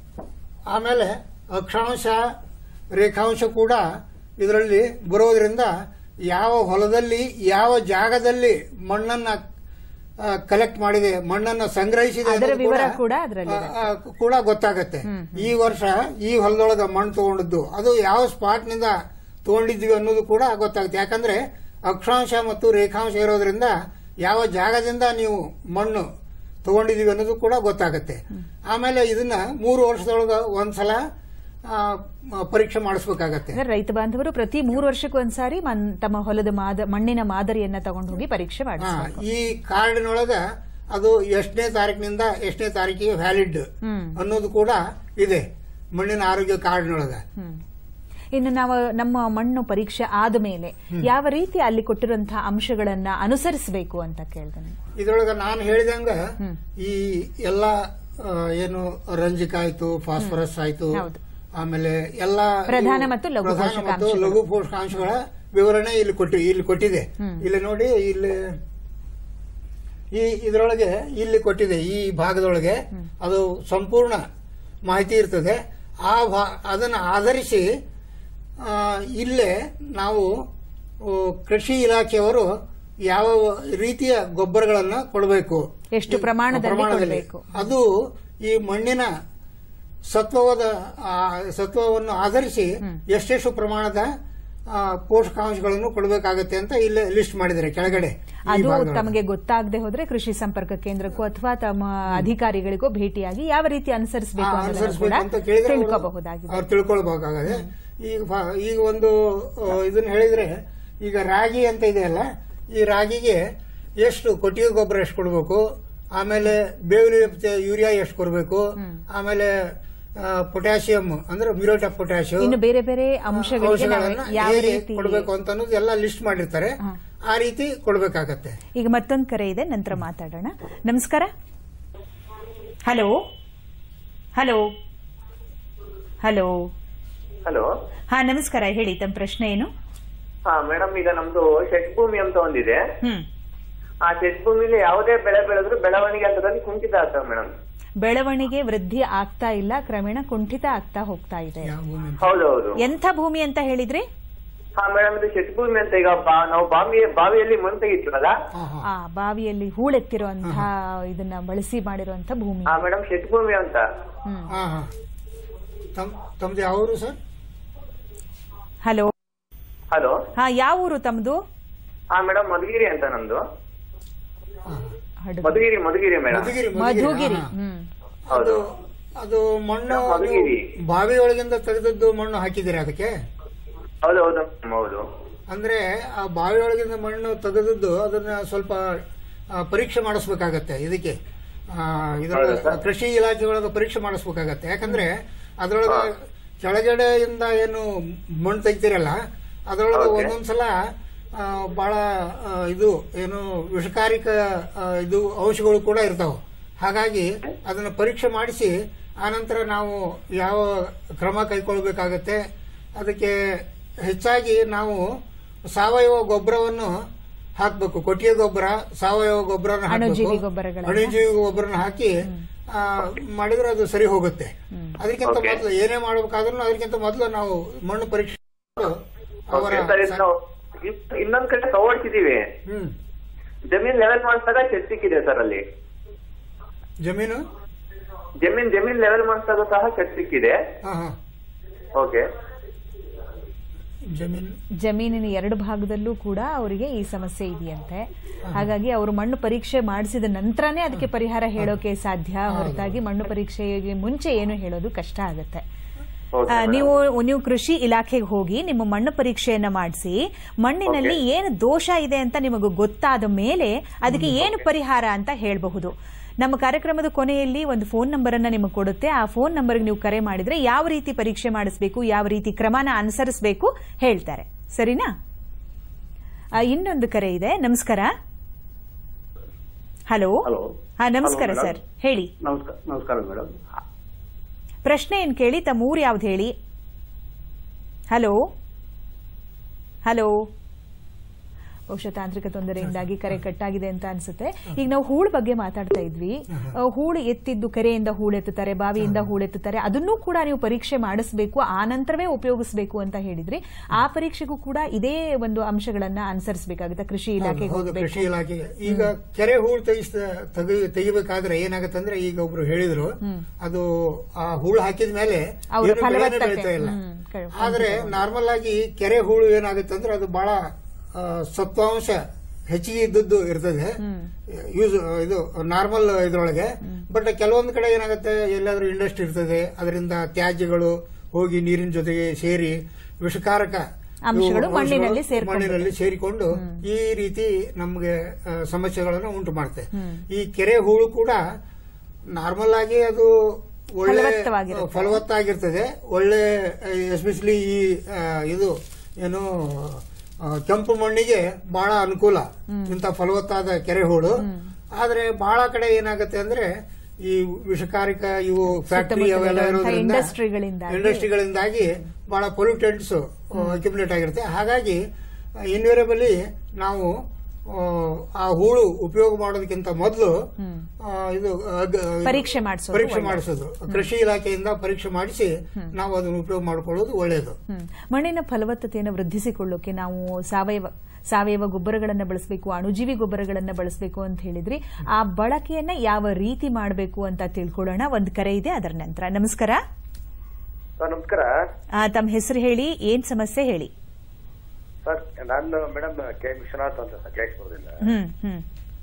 ಆಮೇಲೆ ಅಕ್ಷಾಂಶ ರೇಖಾಂಶ ಕೂಡ ಇದರಲ್ಲಿ ಬರೋದ್ರಿಂದ ಯಾವ ಹೊಲದಲ್ಲಿ ಯಾವ ಜಾಗದಲ್ಲಿ ಮಣ್ಣನ್ನ ಕಲೆಕ್ಟ್ ಮಾಡಿದೆ ಮಣ್ಣನ್ನ ಸಂಗ್ರಹಿಸಿದೆ ಅದರ ಅನ್ನೋದು ವಿವರ ಕೂಡ ಅದ್ರಲ್ಲಿ ಆ, ಆ, ಕೂಡ ಗೊತ್ತಾಗತ್ತೆ ಈ ವರ್ಷ ಈ ಹೊಲದೊಳಗ ಮಣ್ಣು ತಗೊಂಡಿದ್ದು ಅದು ಯಾವ ಸ್ಪಾಟ್ ನಿಂದ ತಗೊಂಡಿದ್ವಿ ಅನ್ನೋದು ಕೂಡ ಗೊತ್ತಾಗುತ್ತೆ ಯಾಕಂದ್ರೆ ಅಕ್ಷಾಂಶ ಮತ್ತು ರೇಖಾಂಶ ಇರೋದ್ರಿಂದ ಯಾವ ಜಾಗದಿಂದ ನೀವು ಮಣ್ಣು ತಗೊಂಡಿದೀವಿ ಅನ್ನೋದು ಕೂಡ ಗೊತ್ತಾಗತ್ತೆ ಆಮೇಲೆ ಇದನ್ನ ಮೂರು ವರ್ಷದೊಳಗ ಒಂದ್ಸಲ ಆ, ಮ- ಪರೀಕ್ಷೆ ಮಾಡಿಸ್ಬೇಕಾಗತ್ತೆ ಅಂದ್ರೆ ರೈತ ಬಾಂಧವರು ಪ್ರತಿ ಮೂರು ವರ್ಷಕ್ಕೂ ಒಂದ್ಸಾರಿ ಮನ್- ತಮ್ಮ ಹೊಲದ ಮಾದ ಮಣ್ಣಿನ ಮಾದರಿಯನ್ನ ತಗೊಂಡು ಹೋಗಿ ಪರೀಕ್ಷೆ ಹಾ, ಮಾಡಿಸ್ಬೇಕು ಈ ಕಾರ್ಡಿನೊಳಗ ಅದು ಎಷ್ಟನೇ ತಾರೀಕಿನಿಂದ ಎಷ್ಟನೇ ತಾರೀಕಿಗೆ ವ್ಯಾಲಿಡ್ ಹ್ಮ್. ಅನ್ನೋದು ಕೂಡ ಇದೆ ಮಣ್ಣಿನ ಆರೋಗ್ಯ ಕಾರ್ಡ್ನೊಳಗ ಹ್ಮ್. ಇನ್ನು ನಾವು ನಮ್ಮ ಮಣ್ಣು ಪರೀಕ್ಷೆ ಆದ ಮೇಲೆ ಯಾವ ರೀತಿ ಅಲ್ಲಿ ಕೊಟ್ಟಿರುವಂತಹ ಅಂಶಗಳನ್ನ ಅನುಸರಿಸಬೇಕು ಅಂತ ಕೇಳ್ದೆ ನಾನು. ಇದ್ರೊಳಗ ನಾನು ಹೇಳಿದಂಗ ಈ ಎಲ್ಲ ಆ, ಏನು ರಂಜಕ ಆಯ್ತು ಫಾಸ್ಫರಸ್ ಆಯ್ತು ಹೌದು. ಆಮೇಲೆ ಎಲ್ಲ ಪ್ರಧಾನ ಇವು ಮತ್ತು ಲಘು ಪ್ರಧಾನ ಮತ್ತು ಪೋಷಕಾಂಶಗಳು. ಲಘು ಪೋಷಕಾಂಶಗಳ ವಿವರಣೆ ಇಲ್ಲಿ ಕೊಟ್ಟಿ ಇಲ್ಲಿ ಕೊಟ್ಟಿದೆ ಇಲ್ಲಿ ನೋಡಿ ಇಲ್ಲಿ ಈ ಇದರೊಳಗೆ ಇಲ್ಲಿ ಕೊಟ್ಟಿದೆ ಈ ಭಾಗದೊಳಗೆ ಅದು ಸಂಪೂರ್ಣ ಮಾಹಿತಿ ಇರ್ತದೆ ಆ ಭಾ ಅದನ್ನು ಆಧರಿಸಿ ಆ, ಇಲ್ಲೇ ನಾವು ಆ, ಕೃಷಿ ಇಲಾಖೆಯವರು ಯಾವ ರೀತಿಯ ಗೊಬ್ಬರಗಳನ್ನು ಕೊಡಬೇಕು ಎಷ್ಟು ಪ್ರಮಾಣದಲ್ಲಿ ಕೊಡ್ಬೇಕು? ಅದು ಈ ಮಣ್ಣಿನ ಸತ್ವವಾದ ಆ, ಸತ್ವವನ್ನು ಆಧರಿಸಿ ಎಷ್ಟೆಷ್ಟು ಪ್ರಮಾಣದ ಆ, ಪೋಷಕಾಂಶಗಳನ್ನು ಕೊಡಬೇಕಾಗತ್ತೆ ಅಂತ ಇಲ್ಲಿ ಲಿಸ್ಟ್ ಮಾಡಿದ್ದಾರೆ ಕೆಳಗಡೆ ಈ ಅದು ಭಾಗದೊಳಗೆ. ತಮಗೆ ಗೊತ್ತಾಗದೆ ಹೋದ್ರೆ ಕೃಷಿ ಸಂಪರ್ಕ ಕೇಂದ್ರಕ್ಕೂ ಅಥವಾ ತಮ್ಮ ಅಧಿಕಾರಿಗಳಿಗೂ ಭೇಟಿಯಾಗಿ ಯಾವ ರೀತಿ ಅನುಸರಿಸಬೇಕು ಆ, ಅನ್ನೋದನ್ನ ಅನುಸರಿಸ್ಬೇಕು ಕೂಡ ಅಂತ ಕೇಳಿದ್ರೆ ಅವ್ರು- ತಿಳ್ಕೋಬಹುದಾಗಿದೆ ಅವ್ರು ತಿಳ್ಕೊಳ್ಬೇಕಾಗದೆ ಈಗ ಫ- ಈಗ ಒಂದು ಆ, ಇದನ್ನ ಹೇಳಿದ್ರೆ ಈಗ ರಾಗಿ ಅಂತ ಇದೆಯಲ್ಲ ಈ ರಾಗಿಗೆ ಎಷ್ಟು ಕೊಟ್ಟಿಗೆ ಗೊಬ್ಬರ ಎಷ್ಟು ಕೊಡಬೇಕು ಆಮೇಲೆ ಬೇವಿನ ಜೊತೆ ಯೂರಿಯಾ ಎಷ್ಟು ಕೊಡಬೇಕು ಆಮೇಲೆ ಪೊಟ್ಯಾಷಿಯಂ ಅಂದ್ರೆ ಮ್ಯೂರೇಟ್ ಆಫ್ ಪೊಟ್ಯಾಷಿಯಂ ಇನ್ನು ಬೇರೆ ಬೇರೆ ಅಂಶಗಳಿಗೆ ನಾವು ಔಷಧಗಳನ್ನ ಯಾವ ಹೇಗೆ ರೀತಿ ಕೊಡಬೇಕು ಅಂತ ಅನ್ನೋದು ಎಲ್ಲ ಲಿಸ್ಟ್ ಮಾಡಿರ್ತಾರೆ ಆ ರೀತಿ ಕೊಡಬೇಕಾಗತ್ತೆ ಈಗ ಮತ್ತೊಂದು ಕರೆ ಇದೆ ನಂತರ ಮಾತಾಡೋಣ ನಮಸ್ಕಾರ ಹಲೋ ಹಲೋ ಹಲೋ ಹಲೋ ಹಾ ನಮಸ್ಕಾರ ಹೇಳಿ ತಮ್ಮ ಪ್ರಶ್ನೆ ಏನು ಹಾ ಮೇಡಮ್ ಈಗ ನಮ್ದು ಶೆಡ್ ಭೂಮಿ ಅಂತ ಒಂದಿದೆ ಹ್ಮ್ ಆ ಶೆಡ್ ಭೂಮಿಲಿ ಯಾವುದೇ ಬೆಳೆ ಬೆಳೆದ್ರು ಬೆಳವಣಿಗೆ ಹಂತದಲ್ಲಿ ಕುಂಠಿತ ಆಗ್ತವೆ ಮೇಡಮ್ ಬೆಳವಣಿಗೆ ವೃದ್ಧಿ ಆಗ್ತಾ ಇಲ್ಲ ಕ್ರಮೇಣ ಕುಂಠಿತ ಆಗ್ತಾ ಹೋಗ್ತಾ ಇದೆ ಯಾವ ಭೂಮಿ ಅಂತ. ಹೌದೌದು ಎಂಥ ಭೂಮಿ ಅಂತ ಹೇಳಿದ್ರಿ ಹಾ ಮೇಡಮ್ ಇದು ಶೆಟ್ಭೂಮಿ ಅಂತ ಈಗ ಬಾ- ನಾವು ಬಾವಿ ಬಾವಿಯಲ್ಲಿ ಮಣ್ಣು ತೆಗಿತೀವಲ್ಲ ಹಾ ಹಾ ಆ ಬಾವಿಯಲ್ಲಿ ಹೂಳೆತ್ತಿರುವಂತಹ ಇದನ್ನ ಬಳಸಿ ಮಾಡಿರುವಂತ ಭೂಮಿ ಹಾ ಮೇಡಮ್ ಶೆಟ್ಭೂಮಿ ಅಂತ ಹ್ಮ್ ಹಾ ಹಾ ತಮ್ ತಮ್ದು ಯಾವ ಊರು ಸರ್ ಹಲೋ ಹಲೋ ಹಾ ಯಾವ ಊರು ತಮ್ದು ಹಾ ಮೇಡಮ್ ಮಧುಗಿರಿ ಅಂತ ನಮ್ದು ಹಾ, ಹಾ. ಹಡಗು. ಮಧುಗಿರಿ ಮಧುಗಿರಿ ಮೇಡಮ್ ಮಧುಗಿರಿ ಮಧುಗಿರಿ ಹಾ, ಹಾ. ಹ್ಮ್ ಹೌದು ಅದು ಮಣ್ಣು ಮಧುಗಿರಿ. ನೀವು ಬಾವಿ ಒಳಗಿಂದ ತೆಗೆದದ್ದು ಮಣ್ಣು ಹಾಕಿದ್ದೀರಾ ಅದಕ್ಕೆ ಹೌದು ಹೌದು madam, ಹೌದು ಅಂದ್ರೆ ಆ ಬಾವಿ ಒಳಗಿಂದ ಮಣ್ಣು ತೆಗೆದದ್ದು ಅದನ್ನ ಸ್ವಲ್ಪ ಆ, ಪರೀಕ್ಷೆ ಮಾಡಿಸ್ಬೇಕಾಗತ್ತೆ ಇದಕ್ಕೆ ಆ, ಇದರ ಹೌದಾ ಸರ್? ಕೃಷಿ ಇಲಾಖೆ ಒಳಗೆ ಪರೀಕ್ಷೆ ಮಾಡಿಸ್ಬೇಕಾಗತ್ತೆ ಯಾಕಂದ್ರೆ ಅದ್ರೊಳಗೆ ಕೆಳಗಡೆಯಿಂದ ಏನು ಮಣ್ಣು ತೆಗಿತೀರಲ್ಲ ಅದ್ರೊಳಗೆ Okay. ಒಂದೊಂದ್ಸಲ ಆ, ಬಹಳ ಆ, ಇದು ಏನು ವಿಷಕಾರಿಕ ಆ, ಇದು ಅಂಶಗಳು ಕೂಡ ಇರ್ತಾವೆ ಹಾಗಾಗಿ ಅದನ್ನ ಪರೀಕ್ಷೆ ಮಾಡಿಸಿ ಆನಂತರ ನಾವು ಯಾವ ಕ್ರಮ ಕೈಗೊಳ್ಳಬೇಕಾಗತ್ತೆ ಅದಕ್ಕೆ ಹೆಚ್ಚಾಗಿ ನಾವು ಸಾವಯವ ಗೊಬ್ಬರವನ್ನು ಹಾಕಬೇಕು ಕೊಟ್ಟಿಗೆ ಗೊಬ್ಬರ ಸಾವಯವ ಗೊಬ್ಬರನ ಅಣುಜೀವಿ ಗೊಬ್ಬರಗಳನ್ನ. ಅಣುಜೀವಿ ಗೊಬ್ಬರನ ಹಾಕಿ ಆ, ಮಾಡಿದ್ರೆ ಅದು ಸರಿ ಹೋಗುತ್ತೆ ಅದಕ್ಕಿಂತ Okay. ಮೊದಲು ಏನೇ ಮಾಡಬೇಕಾದ್ರೂ ಅದಕ್ಕಿಂತ ಮೊದಲು ನಾವು ಮಣ್ಣು ಪರೀಕ್ಷೆ ಮಾಡಿ ಅವರ Okay, ಸರ್, ಇದು ನಾವು ಇನ್- ಇನ್ನೊಂದ್ ಕಡೆ ತಗೊಳ್ತಿದೀವಿ ಹ್ಮ್ ಜಮೀನ್ ಲೆವೆಲ್ ಮಾಡಿಸಿದಾಗ ಚೆಕ್ ಸಿಕ್ಕಿದೆ ಸರ್ ಅಲ್ಲಿ ಜಮೀನು ಜಮೀನ್ ಜಮೀನ್ ಲೆವೆಲ್ ಮಾಡಿಸಿದಾಗ ಸಹ ಚೆಕ್ ಸಿಕ್ಕಿದೆ ಹಾ ಹಾ ಓಕೆ ಜಮೀನು ಜಮೀನಿನ ಎರಡು ಭಾಗದಲ್ಲೂ ಕೂಡ ಅವರಿಗೆ ಈ ಸಮಸ್ಯೆ ಇದೆಯಂತೆ ಹಾಗಾಗಿ ಅವರು ಮಣ್ಣು ಪರೀಕ್ಷೆ ಮಾಡಿಸಿದ ನಂತರನೇ ಅದಕ್ಕೆ ಪರಿಹಾರ ಹೇಳೋಕೆ ಸಾಧ್ಯ ಹೊರತಾಗಿ ಮಣ್ಣು ಪರೀಕ್ಷೆಗೆ ಮುಂಚೆ ಏನು ಹೇಳೋದು ಕಷ್ಟ ಆಗುತ್ತೆ ಓಕೆ ಆ, ನೀವು ನೀವು ಕೃಷಿ ಇಲಾಖೆಗೆ ಹೋಗಿ ನಿಮ್ಮ ಮಣ್ಣು ಪರೀಕ್ಷೆಯನ್ನ ಮಾಡಿಸಿ ಮಣ್ಣಿನಲ್ಲಿ ಏನು ದೋಷ ಇದೆ ಅಂತ ನಿಮಗೆ ಗೊತ್ತಾದ ಮೇಲೆ ಅದಕ್ಕೆ ಏನು ಪರಿಹಾರ ಅಂತ ಹೇಳಬಹುದು ನಮ್ಮ ಕಾರ್ಯಕ್ರಮದ ಕೊನೆಯಲ್ಲಿ ಒಂದು ಫೋನ್ ನಂಬರ್ ಅನ್ನ ನಿಮಗೆ ಕೊಡುತ್ತೆ ಆ ಫೋನ್ ನಂಬರ್ಗೆ ನೀವು ಕರೆ ಮಾಡಿದ್ರೆ ಯಾವ ರೀತಿ ಪರೀಕ್ಷೆ ಮಾಡಿಸಬೇಕು ಯಾವ ರೀತಿ ಕ್ರಮನ ಅನುಸರಿಸಬೇಕು ಹೇಳ್ತಾರೆ ಸರಿನಾ ಆ, ಇನ್ನೊಂದು ಕರೆ ಇದೆ ನಮಸ್ಕಾರ ಹಲೋ ಹಲೋ ಹಾ ನಮಸ್ಕಾರ Hello, ಸರ್ madam. ಹೇಳಿ ನಮಸ್ಕಾರ ನಮಸ್ಕಾರ ಮೇಡಮ್ ಪ್ರಶ್ನೆ ಏನ್ ಕೇಳಿ ತಮ್ಮ ಊರು ಯಾವ್ದು ಹೇಳಿ ಹಲೋ ಹಲೋ ಬಹುಶಃ ತಾಂತ್ರಿಕ ತೊಂದರೆಯಿಂದಾಗಿ ಕರೆ ಕಟ್ಟಾಗಿದೆ ಅಂತ ಅನ್ಸುತ್ತೆ ಈಗ ನಾವು ಹೂಳು ಬಗ್ಗೆ ಮಾತಾಡ್ತಾ ಇದ್ವಿ ಆ, ಹೂಳು ಎತ್ತಿದ್ದು ಕೆರೆಯಿಂದ ಹೂಳು ಎತ್ತುತ್ತಾರೆ ಬಾವಿಯಿಂದ ಹೂಳು ಎತ್ತುತ್ತಾರೆ ಅದನ್ನೂ ಕೂಡ ನೀವು ಪರೀಕ್ಷೆ ಮಾಡಿಸಬೇಕು ಆ ನಂತರವೇ ಉಪಯೋಗಿಸಬೇಕು ಅಂತ ಹೇಳಿದ್ರಿ ಆ ಪರೀಕ್ಷೆಗೂ ಕೂಡ ಇದೇ ಒಂದು ಅಂಶಗಳನ್ನ ಅನುಸರಿಸಬೇಕಾಗುತ್ತೆ ಕೃಷಿ ಇಲಾಖೆಗೆ ಹೌದು ಹೋಗ್ಬೇಕು ಕೃಷಿ ಇಲಾಖೆಗೆ ಈಗ ಕೆರೆ ಹೂಳು ತೆಗಿಸ್ ತೆಗಿ ತೆಗಿಬೇಕಾದ್ರೆ ಏನಾಗತ್ತಂದ್ರೆ ಈಗ ಒಬ್ರು ಹೇಳಿದ್ರು ಅದು ಆ ಹೂಳು ಹಾಕಿದ ಮೇಲೆ ಅವ್ರ ಏನು ಬೆಳೆನೇ ಫಲವತ್ತತೆ. ಬೆಳೀತಾ ಇಲ್ಲ ಹ್ಮ್, ಕ- ಆದ್ರೆ ನಾರ್ಮಲ್ ಆಗಿ ಕೆರೆ ಹೂಳು ಏನಾಗುತ್ತೆ ಅಂದ್ರೆ ಅದು ಬಹಳ ಆ, ಸತ್ವಾಂಶ ಹೆಚ್ಚಿಗೆ ಇದ್ದದ್ದು ಇರ್ತದೆ ಯೂಸ್ ಇದು ನಾರ್ಮಲ್ ಇದ್ರೊಳಗೆ ಬಟ್ ಕೆಲವೊಂದು ಕಡೆ ಏನಾಗುತ್ತೆ ಎಲ್ಲಾದ್ರೂ ಇಂಡಸ್ಟ್ರಿ ಇರ್ತದೆ ಅದರಿಂದ ತ್ಯಾಜ್ಯಗಳು ಹೋಗಿ ನೀರಿನ ಜೊತೆಗೆ ಸೇರಿ ವಿಷಕಾರಕ ಅಂಶಗಳು ಇವು ಮಣ್ಣಿನಲ್ಲಿ ಸೇರ್ಕೊಂಡು ಮಣ್ಣಿನಲ್ಲಿ ಸೇರಿಕೊಂಡು ಈ ರೀತಿ ನಮಗೆ ಆ, ಸಮಸ್ಯೆಗಳನ್ನು ಉಂಟು ಮಾಡುತ್ತೆ ಈ ಕೆರೆ ಹೂಳು ಕೂಡ ನಾರ್ಮಲ್ ಆಗಿ ಅದು ಒಳ್ಳೆ ಫಲವತ್ತವಾಗಿರುತ್ತೆ. ಫಲವತ್ತಾಗಿರ್ತದೆ ಒಳ್ಳೆ ಎಸ್ಪೆಷಲಿ ಈ ಆ, ಇದು ಏನು ಆ, ಕೆಂಪು ಮಣ್ಣಿಗೆ ಬಹಳ ಅನುಕೂಲ ಇಂಥ ಫಲವತ್ತಾದ ಕೆರೆ ಹೂಳು ಆದ್ರೆ ಬಹಳ ಕಡೆ ಏನಾಗುತ್ತೆ ಅಂದ್ರೆ ಈ ವಿಷಕಾರಿಕ ಇವು ಫ್ಯಾಕ್ಟರಿ ಅವೆಲ್ಲ ಸುತ್ತಮುತ್ತಲಿರುವಂತಹ ಇರೋದ್ರಿಂದ ಇಂಡಸ್ಟ್ರಿಗಳಿಂದಾಗಿ ಇಂಡಸ್ಟ್ರಿಗಳಿಂದಾಗಿ ಬಹಳ ಪೊಲ್ಯೂಟೆಂಟ್ಸ್ ಅಕ್ಯುಮುಲೇಟ್ ಆಗಿರುತ್ತೆ ಹಾಗಾಗಿ ಇನ್ವೇರಬಲಿ ನಾವು ಆ, ಆ ಹೂಳು ಉಪಯೋಗ ಮಾಡೋದಕ್ಕಿಂತ ಮೊದಲು ಇದು ಅಗ್- ಪರೀಕ್ಷೆ ಮಾಡ್ಸೋದು ಪರೀಕ್ಷೆ ಒಳ್ಳೆದು. ಮಾಡಿಸೋದು ಕೃಷಿ ಇಲಾಖೆಯಿಂದ ಪರೀಕ್ಷೆ ಮಾಡಿಸಿ ನಾವು ಅದನ್ನು ಉಪಯೋಗ ಮಾಡಿಕೊಳ್ಳೋದು ಒಳ್ಳೆಯದು ಹ್ಮ್. ಮಣ್ಣಿನ ಫಲವತ್ತತೆಯನ್ನು ವೃದ್ಧಿಸಿಕೊಳ್ಳೋಕೆ ನಾವು ಸಾವಯವ ಸಾವಯವ ಗೊಬ್ಬರಗಳನ್ನ ಬಳಸಬೇಕು ಅಣುಜೀವಿ ಗೊಬ್ಬರಗಳನ್ನ ಬಳಸಬೇಕು ಅಂತ ಹೇಳಿದ್ರಿ ಆ ಬಳಕೆಯನ್ನ ಯಾವ ರೀತಿ ಮಾಡಬೇಕು ಅಂತ ತಿಳ್ಕೊಳ್ಳೋಣ ಒಂದು ಕರೆ ಇದೆ ಅದರ ನಂತರ ನಮಸ್ಕಾರ ಸರ್ ನಮಸ್ಕಾರ ಆ, ತಮ್ಮ ಹೆಸರು ಹೇಳಿ ಏನ್ ಸಮಸ್ಯೆ ಹೇಳಿ ಸರ್ ನಾನು ಮೇಡಮ್ ಕೆ ವಿಶ್ವನಾಥ್ ಅಂತ ಸರ್ ಕೇಳಿಸ್ಬೋದಿಲ್ಲ ಹ್ಮ್ ಹ್ಮ್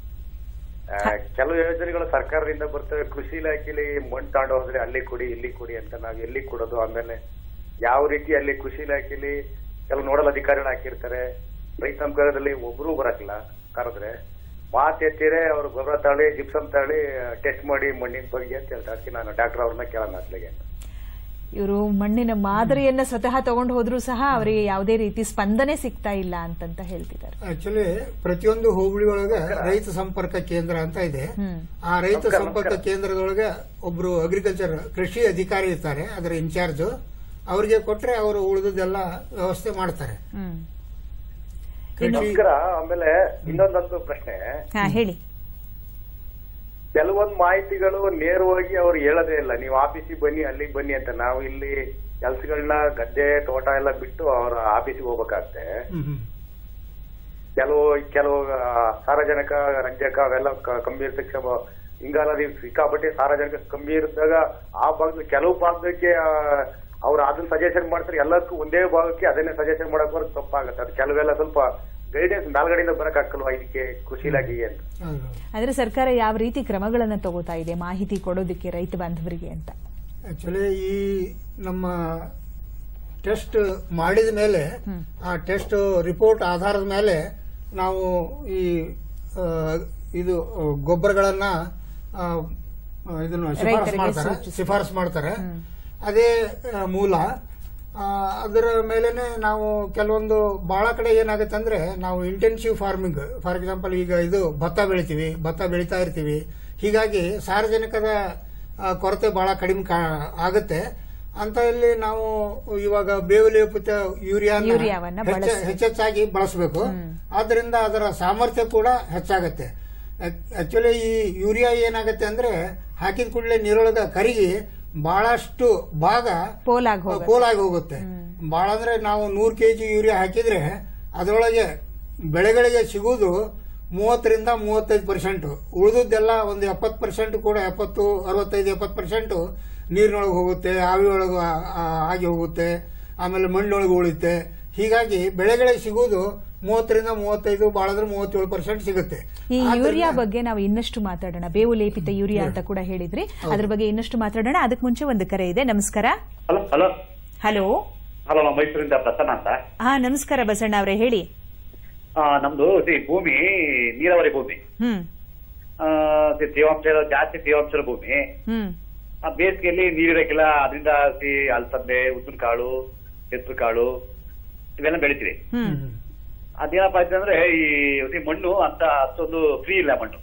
ಕೆಲವು ಯೋಜನೆಗಳು ಸರ್ಕಾರದಿಂದ ಬರ್ತವೆ ಕೃಷಿ ಇಲಾಖೆಯಲ್ಲಿ ಮಣ್ಣು ತಗೊಂಡು ಹೋದ್ರೆ ಅಲ್ಲಿ ಕೊಡಿ ಇಲ್ಲಿ ಕೊಡಿ ಅಂತ ನಾವು ಎಲ್ಲಿ ಕೊಡೋದು ಆಮೇಲೆ ಯಾವ ರೀತಿ ಅಲ್ಲಿ ಕೃಷಿ ಇಲಾಖೆಯಲ್ಲಿ ಕೆಲವು ನೋಡಲ್ ಅಧಿಕಾರಿಗಳು ಹಾಕಿರ್ತಾರೆ ರೈತ ಸಂಘದಲ್ಲಿ ಒಬ್ರು ಬರಕಿಲ್ಲ ಕರೆದ್ರೆ ಮಾತು ಎತ್ತಿರೆ ಅವ್ರು ಗೊಬ್ಬರ ತಗೊಳ್ಳಿ ಜಿಪ್ಸಮ್ ತಗೊಳ್ಳಿ ಟೆಸ್ಟ್ ಮಾಡಿ ಮಣ್ಣಿನ ಬಗ್ಗೆ ಅಂತ ಹೇಳ್ತಾ ಇರ್ತೀನಿ ನಾನು ಡಾಕ್ಟರ್ ಅವ್ರನ್ನ ಕೇಳೋಣ ಅತ್ಲೆಗೆ ಇವರು ಮಣ್ಣಿನ ಮಾದರಿಯನ್ನ ಸ್ವತಃ ತಗೊಂಡು ಹೋದ್ರೂ ಸಹ ಅವರಿಗೆ ಯಾವುದೇ ರೀತಿ ಸ್ಪಂದನೆ ಸಿಗ್ತಾ ಇಲ್ಲ ಅಂತಂತ ಹೇಳ್ತಿದ್ದಾರೆ ಆಕ್ಚುಲಿ ಪ್ರತಿಯೊಂದು ಹೋಬಳಿ ಒಳಗೆ ರೈತ ಸಂಪರ್ಕ ಕೇಂದ್ರ ಅಂತ ಇದೆ ಹ್ಮ್. ಆ ರೈತ ಸಂಪರ್ಕ ಕೇಂದ್ರದೊಳಗೆ ಒಬ್ರು ಅಗ್ರಿಕಲ್ಚರ್ ಕೃಷಿ ಅಧಿಕಾರಿ ಇರ್ತಾರೆ ಅದರ ಇನ್ಚಾರ್ಜ್ ಅವ್ರಿಗೆ ಕೊಟ್ರೆ ಅವರು ಉಳಿದದೆಲ್ಲ ವ್ಯವಸ್ಥೆ ಮಾಡ್ತಾರೆ ಹ್ಮ್ ಕೃಷಿ ನಮಸ್ಕಾರ ಆಮೇಲೆ ಇನ್ನೊಂದೊಂದು ಪ್ರಶ್ನೆ ಹಾ ಹೇಳಿ ಕೆಲವೊಂದು ಮಾಹಿತಿಗಳು ನೇರವಾಗಿ ಅವ್ರು ಹೇಳೋದೇ ಇಲ್ಲ ನೀವು ಆಫೀಸಿಗೆ ಬನ್ನಿ ಅಲ್ಲಿಗೆ ಬನ್ನಿ ಅಂತ ನಾವು ಇಲ್ಲಿ ಕೆಲ್ಸಗಳನ್ನ ಗದ್ದೆ ತೋಟ ಎಲ್ಲ ಬಿಟ್ಟು ಅವ್ರ ಆಫೀಸಿಗೆ ಹೋಗ್ಬೇಕಾಗತ್ತೆ ಹ್ಮ್ ಹ್ಮ್ ಕೆಲವು ಕೆಲವು ಆ, ಸಾರಜನಕ ರಂಜಕ ಅವೆಲ್ಲ ಕ- ಕಮ್ಮಿ ಇರ್ತಕ್ಕ ಹಿಂಗಾಲ ಸಿಕ್ಕಾಪಟ್ಟೆ ಸಾರಜನಕ ಕಮ್ಮಿ ಇರಿದಾಗ ಆ ಭಾಗದ ಕೆಲವು ಭಾಗಕ್ಕೆ ಆ, ಅವ್ರು ಅದನ್ನ ಸಜೆಷನ್ ಮಾಡ್ತಾರೆ ಎಲ್ಲದಕ್ಕೂ ಒಂದೇ ಭಾಗಕ್ಕೆ ಅದನ್ನೇ ಸಜೆಷನ್ ಮಾಡಕ್ ಬರೋದು ತಪ್ಪಾಗತ್ತೆ ಅದು ಕೆಲವೆಲ್ಲ ಸ್ವಲ್ಪ ಗೈಡೆನ್ಸ್ ಮೇಲ್ಗಡೆಯಿಂದ ಬರಕ್ ಹಾಕಲ್ವಾ ಇದಕ್ಕೆ ಕೃಷಿ ಇಲಾಖೆಗೆ ಅಂತ ಹೌದು ಆದ್ರೆ ಸರ್ಕಾರ ಯಾವ ರೀತಿ ಕ್ರಮಗಳನ್ನು ತಗೋತಾ ಇದೆ ಮಾಹಿತಿ ಕೊಡೋದಕ್ಕೆ ರೈತ ಬಾಂಧವರಿಗೆ ಅಂತ ಆಕ್ಚುಲಿ ಈ ನಮ್ಮ ಟೆಸ್ಟ್ ಮಾಡಿದ ಮೇಲೆ ಆ ಟೆಸ್ಟ್ ರಿಪೋರ್ಟ್ ಆಧಾರದ ಮೇಲೆ ನಾವು ಈ ಆ, ಇದು ಆ, ಗೊಬ್ಬರಗಳನ್ನ ಆ, ಆ, ಇದನ್ನು ಶಿಫಾರಸು ರೈತರಿಗೆ ಮಾಡ್ತಾರೆ ಸೂಚಿಸಿ. ಶಿಫಾರಸು ಮಾಡ್ತಾರೆ ಅದೇ ಆ, ಮೂಲ ಆ, ಅದರ ಮೇಲೆನೆ ನಾವು ಕೆಲವೊಂದು ಬಹಳ ಕಡೆ ಏನಾಗುತ್ತೆ ಅಂದ್ರೆ ನಾವು ಇಂಟೆನ್ಸಿವ್ ಫಾರ್ಮಿಂಗ್ ಫಾರ್ ಎಕ್ಸಾಂಪಲ್ ಈಗ ಇದು ಭತ್ತ ಬೆಳಿತೀವಿ ಭತ್ತ ಬೆಳಿತಾ ಇರ್ತೀವಿ ಹೀಗಾಗಿ ಸಾರ್ವಜನಿಕದ ಆ, ಕೊರತೆ ಬಹಳ ಕಡಿಮೆ ಕಾ- ಆಗುತ್ತೆ ಅಂತ ಇಲ್ಲಿ ನಾವು ಇವಾಗ ಬೇವು ಲೇಪಿತ ಯೂರಿಯಾನ ಯೂರಿಯಾವನ್ನ ಹೆಚ್ಚ- ಬಳಸ್ಬೇಕು. ಹೆಚ್ಚೆಚ್ಚಾಗಿ ಬಳಸಬೇಕು ಆದ್ರಿಂದ ಅದರ ಸಾಮರ್ಥ್ಯ ಕೂಡ ಹೆಚ್ಚಾಗತ್ತೆ ಆಕ್ಚುಲಿ ಈ ಯೂರಿಯಾ ಏನಾಗತ್ತೆ ಅಂದ್ರೆ ಹಾಕಿದ ಕೂಡಲೇ ನೀರೊಳಗ ಕರಿಗಿ ಬಹಳಷ್ಟು ಭಾಗ ಪೋಲಾಗಿ ಹೋಗುತ್ತೆ ಪೋಲಾಗಿ ಹೋಗುತ್ತೆ ಬಹಳ ಅಂದ್ರೆ ನಾವು ನೂರು ಕೆಜಿ ಯೂರಿಯಾ ಹಾಕಿದ್ರೆ ಅದರೊಳಗೆ ಬೆಳೆಗಳಿಗೆ ಸಿಗುವುದು ಮೂವತ್ತರಿಂದ ಮೂವತ್ತೈದು ಪರ್ಸೆಂಟ್ ಉಳಿದದ್ದೆಲ್ಲ ಒಂದು ಎಪ್ಪತ್ತು ಪರ್ಸೆಂಟ್ ಕೂಡ ಎಪ್ಪತ್ತು ಅರವತ್ತೈದು ಎಪ್ಪತ್ತು ಪರ್ಸೆಂಟ್ ನೀರಿನೊಳಗೆ ಹೋಗುತ್ತೆ ಆವಿ ಒಳಗೆ ಆಗಿ ಹೋಗುತ್ತೆ ಆಮೇಲೆ ಮಣ್ಣೊಳಗೆ ಉಳಿಯುತ್ತೆ ಹೀಗಾಗಿ ಬೆಳೆಗಳಿಗೆ ಸಿಗುವುದು ಮೂವತ್ತರಿಂದ ಮೂವತ್ತೈದು ಬಾಳದ್ರೆ ಮೂವತ್ತೇಳು ಪರ್ಸೆಂಟ್ ಸಿಗುತ್ತೆ ಈ ಆದ್ರಿಂದ- ಯೂರಿಯಾ ಬಗ್ಗೆ ನಾವು ಇನ್ನಷ್ಟು ಮಾತಾಡೋಣ ಬೇವು ಲೇಪಿತ ಯೂರಿಯಾ ಅಂತ ಕೂಡ ಹೇಳಿದ್ರಿ ಅದ್ರ ಬಗ್ಗೆ ಇನ್ನಷ್ಟು ಮಾತಾಡೋಣ ಅದಕ್ಕೆ ಮುಂಚೆ ಒಂದು ಕರೆ ಇದೆ ನಮಸ್ಕಾರ ಹಲೋ ಹಲೋ ಹಲೋ ಹಲೋ ನಾವು ಮೈಸೂರಿಂದ ಪ್ರಸನ್ನ ಅಂತ ಹಾ ನಮಸ್ಕಾರ ಬಸಣ್ಣ ಅವರೇ ಹೇಳಿ ಆ, ನಮ್ದು ಸಿ ಭೂಮಿ ನೀರಾವರಿ ಭೂಮಿ ಹ್ಮ್ ಆ, ಸಿ ತೇವಾಂಶ ಇರೋ- ಜಾಸ್ತಿ ತೇವಾಂಶ ಇರೋ ಭೂಮಿ ಹ್ಮ್ ಆ ಬೇಸಿಗೆಯಲ್ಲಿ ನೀರಿರಕ್ಕಿಲ್ಲ ಅದರಿಂದ ಸಿ ಅಲಸಂದೆ ಉದ್ದಿನ ಕಾಳು ಹೆಸರು ಕಾಳು ಇವೆಲ್ಲ ಬೆಳಿತೀವಿ ಹ್ಮ್ ಅದೇನಪ್ಪ ಆಯ್ತು ಅಂದ್ರೆ ಈ ಸಿ ಮಣ್ಣು ಅಂತ ಅಷ್ಟೊಂದು ಫ್ರೀ ಇಲ್ಲ ಮಣ್ಣು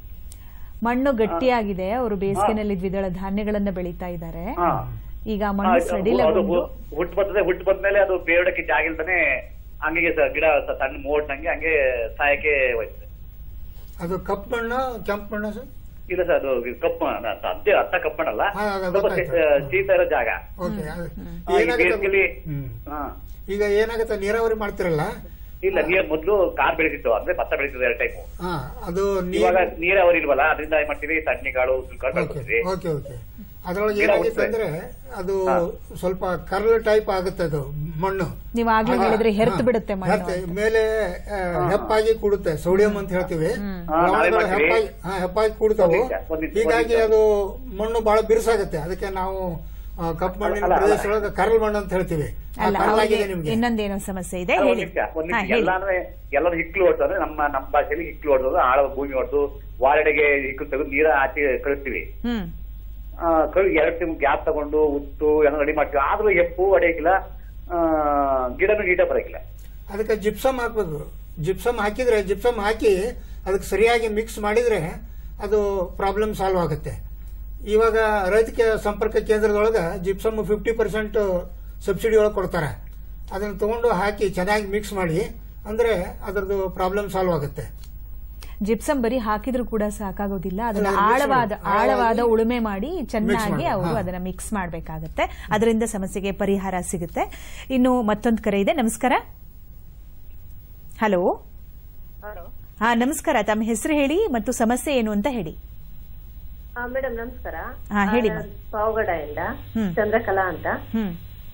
ಮಣ್ಣು ಗಟ್ಟಿಯಾಗಿದೆ ಅವರು ಬೇಸಿಗೆನಲ್ಲಿ ದ್ವಿದಳ ಧಾನ್ಯಗಳನ್ನ ಬೆಳೀತಾ ಇದ್ದಾರೆ ಹಾ. ಈಗ ಆ, ಮಣ್ಣು ಅದು ಸಡಿಲಗೊಂಡು ಹುಟ್ಟು ಬರ್ತದೆ ಹುಟ್ಟು ಬಂದ್ಮೇಲೆ ಅದು ಬೇಡಕ್ಕೆ ಜಾಗ ಇಲ್ದಾನೆ ಹಂಗೆ ಸ- ಗಿಡ ಸ- ಸಣ್ಣ ಮೋಡ್ನಂಗೆ ಹಂಗೆ ಸಾಯಕ್ಕೆ ಹೋಯ್ತದೆ ಅದು ಕಪ್ಪು ಮಣ್ಣು ಕೆಂಪು ಮಣ್ಣು ಸರ್ ಇಲ್ಲ ಸರ್ ಅದು ಕಪ್ಪು ಮಣ್ಣು ಅಂತ ಅಂತೆ ಅರ್ಥ ಕಪ್ಪು ಮಣ್ಣಲ್ಲ ಹಾ, ಅದು ಸ್ವಲ್ಪ ಗೊತ್ತಾಯ್ತು. ಶೀ- ಶೀತ ಇರೋ ಜಾಗ ಓಕೆ ಆ, ಈ ಏನಾಗುತ್ತೆ ಬೇಸಿಗೆಲಿ ಹ್ಮ್. ಹಾ. ಈಗ ಏನಾಗುತ್ತೆ ನೀರಾವರಿ ಮಾಡ್ತಿರಲ್ಲ ಇಲ್ಲ ನೀರ್ ಮೊದ್ಲು ಕಾರ್ ಬೆಳೀತಿತ್ತು ಅಂದ್ರೆ ಭತ್ತ ಬೆಳೀತಿದ್ದು ಎರಡು ಟೈಮು ಹಾ ಅದು ಇವಾಗ ನೀರು ನೀರಾವರಿ ಇಲ್ವಲ್ಲ ಅದರಿಂದ ಏನ್ ಮಾಡ್ತೀವಿ ತಣ್ಣಿ ಕಾಳು ಉದ್ದಿನ ಕಾಳು ಓಕೆ ಬೆಳ್ಕೊತೀವಿ ಓಕೆ ಓಕೆ ಅದ್ರೊಳಗೆ ಗಿಡ ಏನಾಗುತ್ತೆ ಹುಟ್ತದೆ. ಅಂದ್ರೆ ಅದು ಹಾ. ಸ್ವಲ್ಪ ಕರ್ಲ್ ಟೈಪ್ ಆಗುತ್ತೆ ಅದು ಮಣ್ಣು ನೀವು ಆಗ್ಲೇ ಹಾ, ಹೇಳಿದ್ರೆ ಹೆರ್ತ್ ಹಾ, ಬಿಡುತ್ತೆ ಮಣ್ಣು ಹೆರ್ತೆ. ಅಂತ. ಮೇಲೆ ಆ, ಹೆಪ್ಪಾಗಿ ಕೂಡುತ್ತೆ ಸೋಡಿಯಂ ಅಂತ ಹೇಳ್ತೀವಿ ಹಾ, ನಾವೇ ಲವಣಗಳು ಮಾಡ್ತೀವಿ. ಹೆಪ್ಪಾಗಿ ಹಾ, ಹೆಪ್ಪಾಗಿ ಕೂಡ್ತಾವು ಒಂದ್ ನಿಮಿಷ, ಒಂದ್ ನಿಮಿಷ, ಹೀಗಾಗಿ ಒಂದ್ ನಿಮಿಷ. ಅದು ಮಣ್ಣು ಬಹಳ ಬಿರುಸಾಗುತ್ತೆ ಅದಕ್ಕೆ ನಾವು ಆ, ಕಪ್ಪು ಮಣ್ಣಿನ ಅಲ್ಲ, ಅಲ್ಲ. ಪ್ರದೇಶದೊಳಗೆ ಕರ್ಲ್ ಮಣ್ಣು ಅಂತ ಹೇಳ್ತೀವಿ ಆ ಅಲ್ಲ ಕರ್ಲ್ ಅವ್ರಿಗೆ ಆಗಿದೆ ನಿಮ್ಗೆ ಇನ್ನೊಂದೇನೋ ಸಮಸ್ಯೆ ಇದೆ ಅಲ್ಲ, ಒಂದ್ ಹೇಳಿ ನಿಮಿಷ ಒಂದ್ ಹಾ ನಿಮಿಷ ಹೇಳಿ ಎಲ್ಲಾನು ಎಲ್ಲರೂ ಹಿಕ್ಲು ಹೊಡ್ದು ಅಂದ್ರೆ ನಮ್ಮ ನಮ್ಮ ಭಾಷೆಯಲ್ಲಿ ಹಿಕ್ಲು ಹೊಡ್ದು ಆಳ ಭೂಮಿ ಹೊಡ್ದು ವಾರಡೆಗೆ ಹಿಕ್ಲು ತೆಗೆದು ನೀರ ಆಚೆ ಕಳಿಸ್ತೀವಿ ಹ್ಮ್ ಆ, ಕಳಿ ಎರಡು ತಿಂಗಳು ಗ್ಯಾಪ್ ತಗೊಂಡು ಉತ್ತು ಎಲ್ಲ ರೆಡಿ ಮಾಡ್ತೀವಿ ಆದ್ರೂ ಎಪ್ಪು ಹೊಡೆಯಕ್ಕಿಲ್ಲ ಆ, ಗಿಡನೂ ನೀಟ ಬರಕಿಲ್ಲ ಅದಕ್ಕೆ ಜಿಪ್ಸಮ್ ಹಾಕ್ಬೇಕು ಜಿಪ್ಸಮ್ ಹಾಕಿದ್ರೆ ಜಿಪ್ಸಮ್ ಹಾಕಿ ಅದಕ್ಕೆ ಸರಿಯಾಗಿ ಮಿಕ್ಸ್ ಮಾಡಿದ್ರೆ ಅದು ಪ್ರಾಬ್ಲಮ್ ಸಾಲ್ವ್ ಆಗುತ್ತೆ ಇವಾಗ ರೈತ ಕೆ- ಸಂಪರ್ಕ ಕೇಂದ್ರದೊಳಗೆ ಜಿಪ್ಸಮ್ ಫಿಫ್ಟಿ ಪರ್ಸೆಂಟ್ ಸಬ್ಸಿಡಿ ಒಳಗೆ ಕೊಡ್ತಾರೆ ಅದನ್ನು ತಗೊಂಡು ಹಾಕಿ ಚೆನ್ನಾಗಿ ಮಿಕ್ಸ್ ಮಾಡಿ ಅಂದ್ರೆ ಅದರದ್ದು ಪ್ರಾಬ್ಲಮ್ ಸಾಲ್ವ್ ಆಗುತ್ತೆ ಜಿಪ್ಸಮ್ ಬರೀ ಹಾಕಿದ್ರು ಕೂಡ ಸಾಕಾಗೋದಿಲ್ಲ ಅದನ್ನ ಅಲ್ಲ, mix ಆಳವಾದ ಮಾಡಿ. ಆಳವಾದ ಆಳವಾಗಿ ಉಳುಮೆ ಮಾಡಿ ಚೆನ್ನಾಗಿ ಮಾಡಿ, ಅವರು ಹಾ. ಅದನ್ನ ಮಿಕ್ಸ್ ಮಾಡಬೇಕಾಗತ್ತೆ ಅದರಿಂದ ಸಮಸ್ಯೆಗೆ ಪರಿಹಾರ ಸಿಗುತ್ತೆ ಇನ್ನು ಮತ್ತೊಂದು ಕರೆ ಇದೆ ನಮಸ್ಕಾರ ಹಲೋ ಹಾ ನಮಸ್ಕಾರ ತಮ್ಮ ಹೆಸರು ಹೇಳಿ ಮತ್ತು ಸಮಸ್ಯೆ ಏನು ಅಂತ ಹೇಳಿ ಮೇಡಮ್ ನಮಸ್ಕಾರ ಹಾ, ಹೇಳಿ ಆ, ma'am. ನಾನ್ ಪಾವಗಡದಿಂದ ಹ್ಮ್. ಚಂದ್ರಕಲಾ ಅಂತ ಹ್ಮ್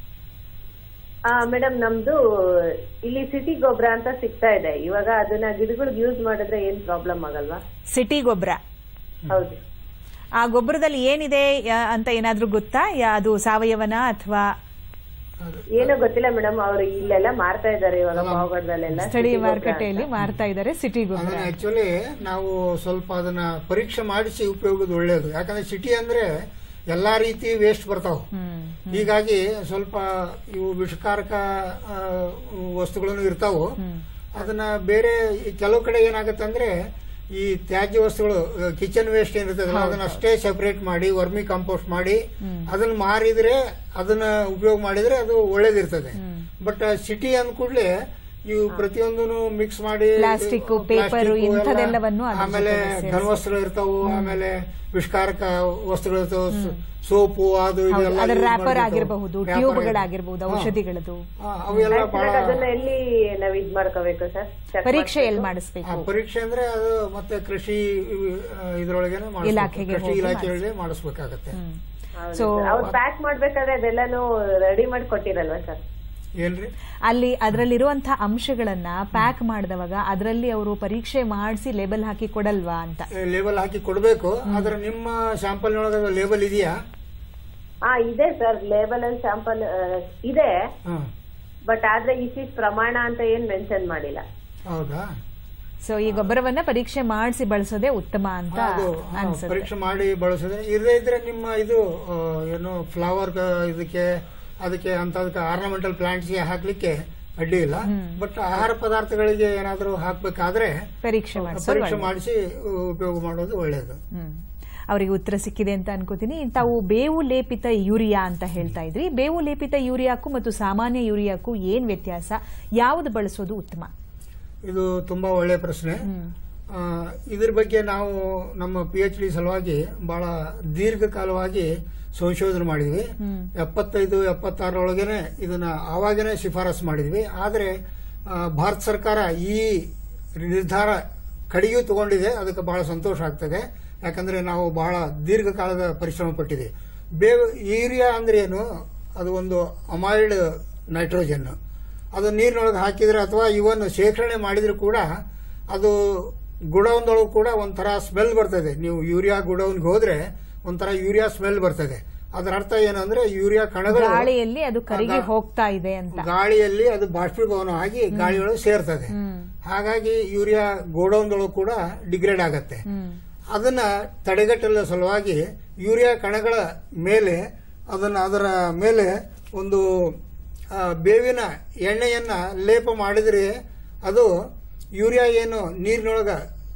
ಮೇಡಮ್ ನಮ್ದು ಇಲ್ಲಿ ಸಿಟಿ ಗೊಬ್ಬರ ಅಂತ ಸಿಗ್ತಾ ಇದೆ ಇವಾಗ ಅದನ್ನ ಗಿಡಗಳಿಗೆ ಯೂಸ್ ಮಾಡಿದ್ರೆ ಏನ್ ಪ್ರಾಬ್ಲಮ್ ಆಗಲ್ವಾ ಸಿಟಿ ಗೊಬ್ಬರ ಹೌದು ಆ ಗೊಬ್ಬರದಲ್ಲಿ ಏನಿದೆ ಯಾ- ಅಂತ ಏನಾದ್ರೂ ಗೊತ್ತಾ ಯಾ- ಅದು ಸಾವಯವನ ಅಥವಾ ಏನೋ ಗೊತ್ತಿಲ್ಲ ಮೇಡಮ್ ಅವ್ರು ಇಲ್ಲೆಲ್ಲ ಮಾರ್ತಾ ಇದಾರೆ ಇವಾಗ ಪಾವಗಡದಲ್ಲೆಲ್ಲ ಸ್ಥಳೀಯ city ಗೊಬ್ರ ಮಾರುಕಟ್ಟೆಯಲ್ಲಿ ಅಂತ. ಮಾರ್ತಾ ಇದ್ದಾರೆ ಸಿಟಿ ಗೊಬ್ಬರ ಅದನ್ನ ಆಕ್ಚುಲಿ ನಾವು ಸ್ವಲ್ಪ ಅದನ್ನ ಪರೀಕ್ಷೆ ಮಾಡಿಸಿ ಉಪಯೋಗದ ಒಳ್ಳೆಯದು ಯಾಕಂದ್ರೆ ಸಿಟಿ ಅಂದ್ರೆ ಎಲ್ಲಾ ರೀತಿ ವೇಸ್ಟ್ ಬರ್ತಾವ ಹೀಗಾಗಿ ಸ್ವಲ್ಪ ಇವು ವಿಷಕಾರಕ ಆ, ವಸ್ತುಗಳನ್ನು ಇರ್ತಾವು ಅದನ್ನ ಬೇರೆ ಈ ಕೆಲವು ಕಡೆ ಏನಾಗುತ್ತೆ ಅಂದ್ರೆ ಈ ತ್ಯಾಜ್ಯ ವಸ್ತುಗಳು ಕಿಚನ್ ವೇಸ್ಟ್ ಏನಿರ್ತದಲ್ಲ ಅದನ್ನ ಅಷ್ಟೇ ಸೆಪರೇಟ್ ಮಾಡಿ ವರ್ಮಿ ಕಾಂಪೋಸ್ಟ್ ಮಾಡಿ ಅದನ್ನ ಮಾರಿದ್ರೆ ಅದನ್ನ ಉಪಯೋಗ ಮಾಡಿದ್ರೆ ಅದು ಒಳ್ಳೇದಿರ್ತದೆ ಬಟ್ ಸಿಟಿ ಅಂದ ಕೂಡಲೇ ಇವು ಪ್ರತಿಯೊಂದನ್ನು ಮಿಕ್ಸ್ ಮಾಡಿ ಪ್ಲಾಸ್ಟಿಕ್, ಇದು, ಪೇಪರ್ ಪ್ಲಾಸ್ಟಿಕ್ ಎಲ್ಲ, ಇಂಥದೆಲ್ಲವನ್ನು ಅದ್ರ ಆಮೇಲೆ ಜೊತೆಗೆ ಸೇರ್ಸಿ. ಘನವಸ್ತ್ರ ಇರ್ತಾವು ಆಮೇಲೆ ವಿಷ್ಕಾರಕ ವಸ್ತ್ರಗಳು ಇರ್ತಾವು ಸೋಪು ಅದು ಇದು ಹೌದು, ಎಲ್ಲ ಅದರ use ರ್ಯಾಪರ್ ಮಾಡಿರ್ತಾವು. ಆಗಿರಬಹುದು Wrapper ಟ್ಯೂಬ್ಗಳಾಗಿರ್ಬಹುದು ಹಾ. ಔಷಧಿಗಳದು ಹಾ, ಅವೆಲ್ಲ ಬಹಳ Actually ಅದನ್ನ ಎಲ್ಲಿ ನಾವ್ ಇದ್ ಮಾಡ್ಕೋಬೇಕು ಸರ್ Check ಪರೀಕ್ಷೆ ಎಲ್ಲಿ ಮಾಡ್ಬೇಕು? ಮಾಡಿಸ್ಬೇಕು ಆ, ಪರೀಕ್ಷೆ ಅಂದ್ರೆ ಅದು ಮತ್ತೆ ಕೃಷಿ ಆ, ಇದ್ರೊಳಗೇನೆ ಮಾಡಿಸ್ಬೇಕು. ಇಲಾಖೆಗೆ ಕೃಷಿ ಹೋಗಿ ಇಲಾಖೆಯೊಳಗೆ ಮಾಡಿಸ್ಬೇಕಾಗತ್ತೆ ಹೌದು So- sir. ಅವ್ರು ಪ್ಯಾಕ್ ಮಾಡ್ಬೇಕಾದ್ರೆ ಅದೆಲ್ಲಾನು ರೆಡಿ ಮಾಡಿ ಕೊಟ್ಟಿರಲ್ವಾ ಸರ್ ಏನ್ರಿ ಅಲ್ಲಿ ಅದರಲ್ಲಿರುವಂತಹ ಅಂಶಗಳನ್ನ ಪ್ಯಾಕ್ ಮಾಡಿದವಾಗ ಅದರಲ್ಲಿ ಅವರು ಪರೀಕ್ಷೆ ಮಾಡಿಸಿ ಲೇಬಲ್ ಹಾಕಿ ಕೊಡಲ್ವಾ ಅಂತ ಲೇಬಲ್ ಹಾಕಿ ಕೊಡಬೇಕು ಆದ್ರೆ ನಿಮ್ಮ ಸ್ಯಾಂಪಲ್ ಒಳಗೆ ಲೇಬಲ್ ಇದೆಯಾ ಹಾ ಇದೆ ಸರ್ ಲೇಬಲ್ ಅಲ್ಲಿ ಸ್ಯಾಂಪಲ್ ಇದೆ ಹಾ ಬಟ್ ಆದ್ರೆ ಇಷ್ಟಿಷ್ಟು ಪ್ರಮಾಣ ಅಂತ ಏನ್ ಮೆನ್ಷನ್ ಮಾಡಿಲ್ಲ ಹೌದಾ ಸೊ ಈ ಗೊಬ್ಬರವನ್ನ ಪರೀಕ್ಷೆ ಮಾಡಿಸಿ ಬಳಸೋದೇ ಉತ್ತಮ ಅಂತ ಅದು ಹಾ, ಅನ್ಸುತ್ತೆ ಪರೀಕ್ಷೆ ಮಾಡಿ ಬಳಸಿದ್ರೆ ಇರದೇ ಇದ್ರೆ ನಿಮ್ಮ ಇದು ಆ, ಏನು ಫ್ಲವರ್ ಇದಕ್ಕೆ ಅದಕ್ಕೆ ಅಂತ ಅದಕ್ಕೆ ಆರ್ನಮೆಂಟಲ್ ಪ್ಲಾಂಟ್ಸ್ಗೆ ಹಾಕ್ಲಿಕ್ಕೆ ಅಡ್ಡಿ ಇಲ್ಲ ಬಟ್ ಆಹಾರ ಪದಾರ್ಥಗಳಿಗೆ ಏನಾದರೂ ಹಾಕ್ಬೇಕಾದ್ರೆ ಪರೀಕ್ಷೆ ಮಾಡಿಸೋದು ಪರೀಕ್ಷೆ ಮಾಡಿಸಿ ಉಪಯೋಗ ಮಾಡೋದು ಒಳ್ಳೆಯದು ಹ್ಮ್ ಅವರಿಗೆ ಉತ್ತರ ಸಿಕ್ಕಿದೆ ಅಂತ ಅನ್ಕೋತೀನಿ ತಾವು ಬೇವು ಲೇಪಿತ ಯೂರಿಯಾ ಅಂತ ಹೇಳ್ತಾ ಇದ್ರಿ ಬೇವು ಲೇಪಿತ ಯೂರಿಯಾಕ್ಕೂ ಮತ್ತು ಸಾಮಾನ್ಯ ಯೂರಿಯಾಕ್ಕೂ ಏನ್ ವ್ಯತ್ಯಾಸ ಯಾವುದು ಬಳಸೋದು ಉತ್ತಮ ಇದು ತುಂಬಾ ಒಳ್ಳೆಯ ಪ್ರಶ್ನೆ ಆ, ಇದ್ರ ಬಗ್ಗೆ ನಾವು ನಮ್ಮ ಪಿ ಎಚ್ ಡಿ ಸಲುವಾಗಿ ಬಹಳ ದೀರ್ಘಕಾಲವಾಗಿ ಸಂಶೋಧನೆ ಮಾಡಿದ್ವಿ ಎಪ್ಪತ್ತೈದು ಎಪ್ಪತ್ತಾರರೊಳಗೇನೆ ಇದನ್ನ ಆವಾಗನೇ ಶಿಫಾರಸು ಮಾಡಿದ್ವಿ ಆದರೆ ಆ, ಭಾರತ ಸರ್ಕಾರ ಈ ನಿರ್ಧಾರ ಕಡೆಗೂ ತಗೊಂಡಿದೆ ಅದಕ್ಕೆ ಬಹಳ ಸಂತೋಷ ಆಗ್ತದೆ ಯಾಕಂದ್ರೆ ನಾವು ಬಹಳ ದೀರ್ಘಕಾಲದ ಪರಿಶ್ರಮ ಪಟ್ಟಿದ್ದೀವಿ ಬೇವ್ ಯೂರಿಯಾ ಅಂದ್ರೆ ಏನು ಅದು ಒಂದು ಅಮೈಲ್ಡ್ ನೈಟ್ರೋಜನ್ ಅದು ನೀರಿನೊಳಗೆ ಹಾಕಿದ್ರೆ ಅಥವಾ ಇವನ್ ಶೇಖರಣೆ ಮಾಡಿದ್ರು ಕೂಡ ಅದು ಗುಡೌನ್ದೊಳಗೆ ಕೂಡ ಒಂಥರ ಸ್ಮೆಲ್ ಬರ್ತದೆ ನೀವು ಯೂರಿಯಾ ಗುಡೌನ್ಗೆ ಹೋದ್ರೆ ಒಂಥರ ಯೂರಿಯಾ ಸ್ಮೆಲ್ ಬರ್ತದೆ ಅದರ ಅರ್ಥ ಏನಂದ್ರೆ ಯೂರಿಯಾ ಕಣಗಳು ಗಾಳಿಯಲ್ಲಿ ಅದು ಕರಗಿ ಗಾ- ಹೋಗ್ತಾ ಇದೆ ಅಂತ ಗಾಳಿಯಲ್ಲಿ ಅದು ಬಾಷ್ಪೀಭವನ ಆಗಿ ಗಾಳಿಯೊಳಗೆ ಸೇರ್ತದೆ ಹಾಗಾಗಿ ಯೂರಿಯಾ ಗೋಡೌನ್ದೊಳಗೆ ಕೂಡ ಡಿಗ್ರೇಡ್ ಆಗತ್ತೆ ಅದನ್ನ ತಡೆಗಟ್ಟಲು ಸಲುವಾಗಿ ಯೂರಿಯಾ ಕಣಗಳ ಮೇಲೆ ಅದನ್ನ ಅದರ ಮೇಲೆ ಒಂದು ಆ, ಬೇವಿನ ಎಣ್ಣೆಯನ್ನ ಲೇಪ ಮಾಡಿದ್ರೆ ಅದು ಯೂರಿಯಾ ಏನು ನೀರಿನೊಳಗ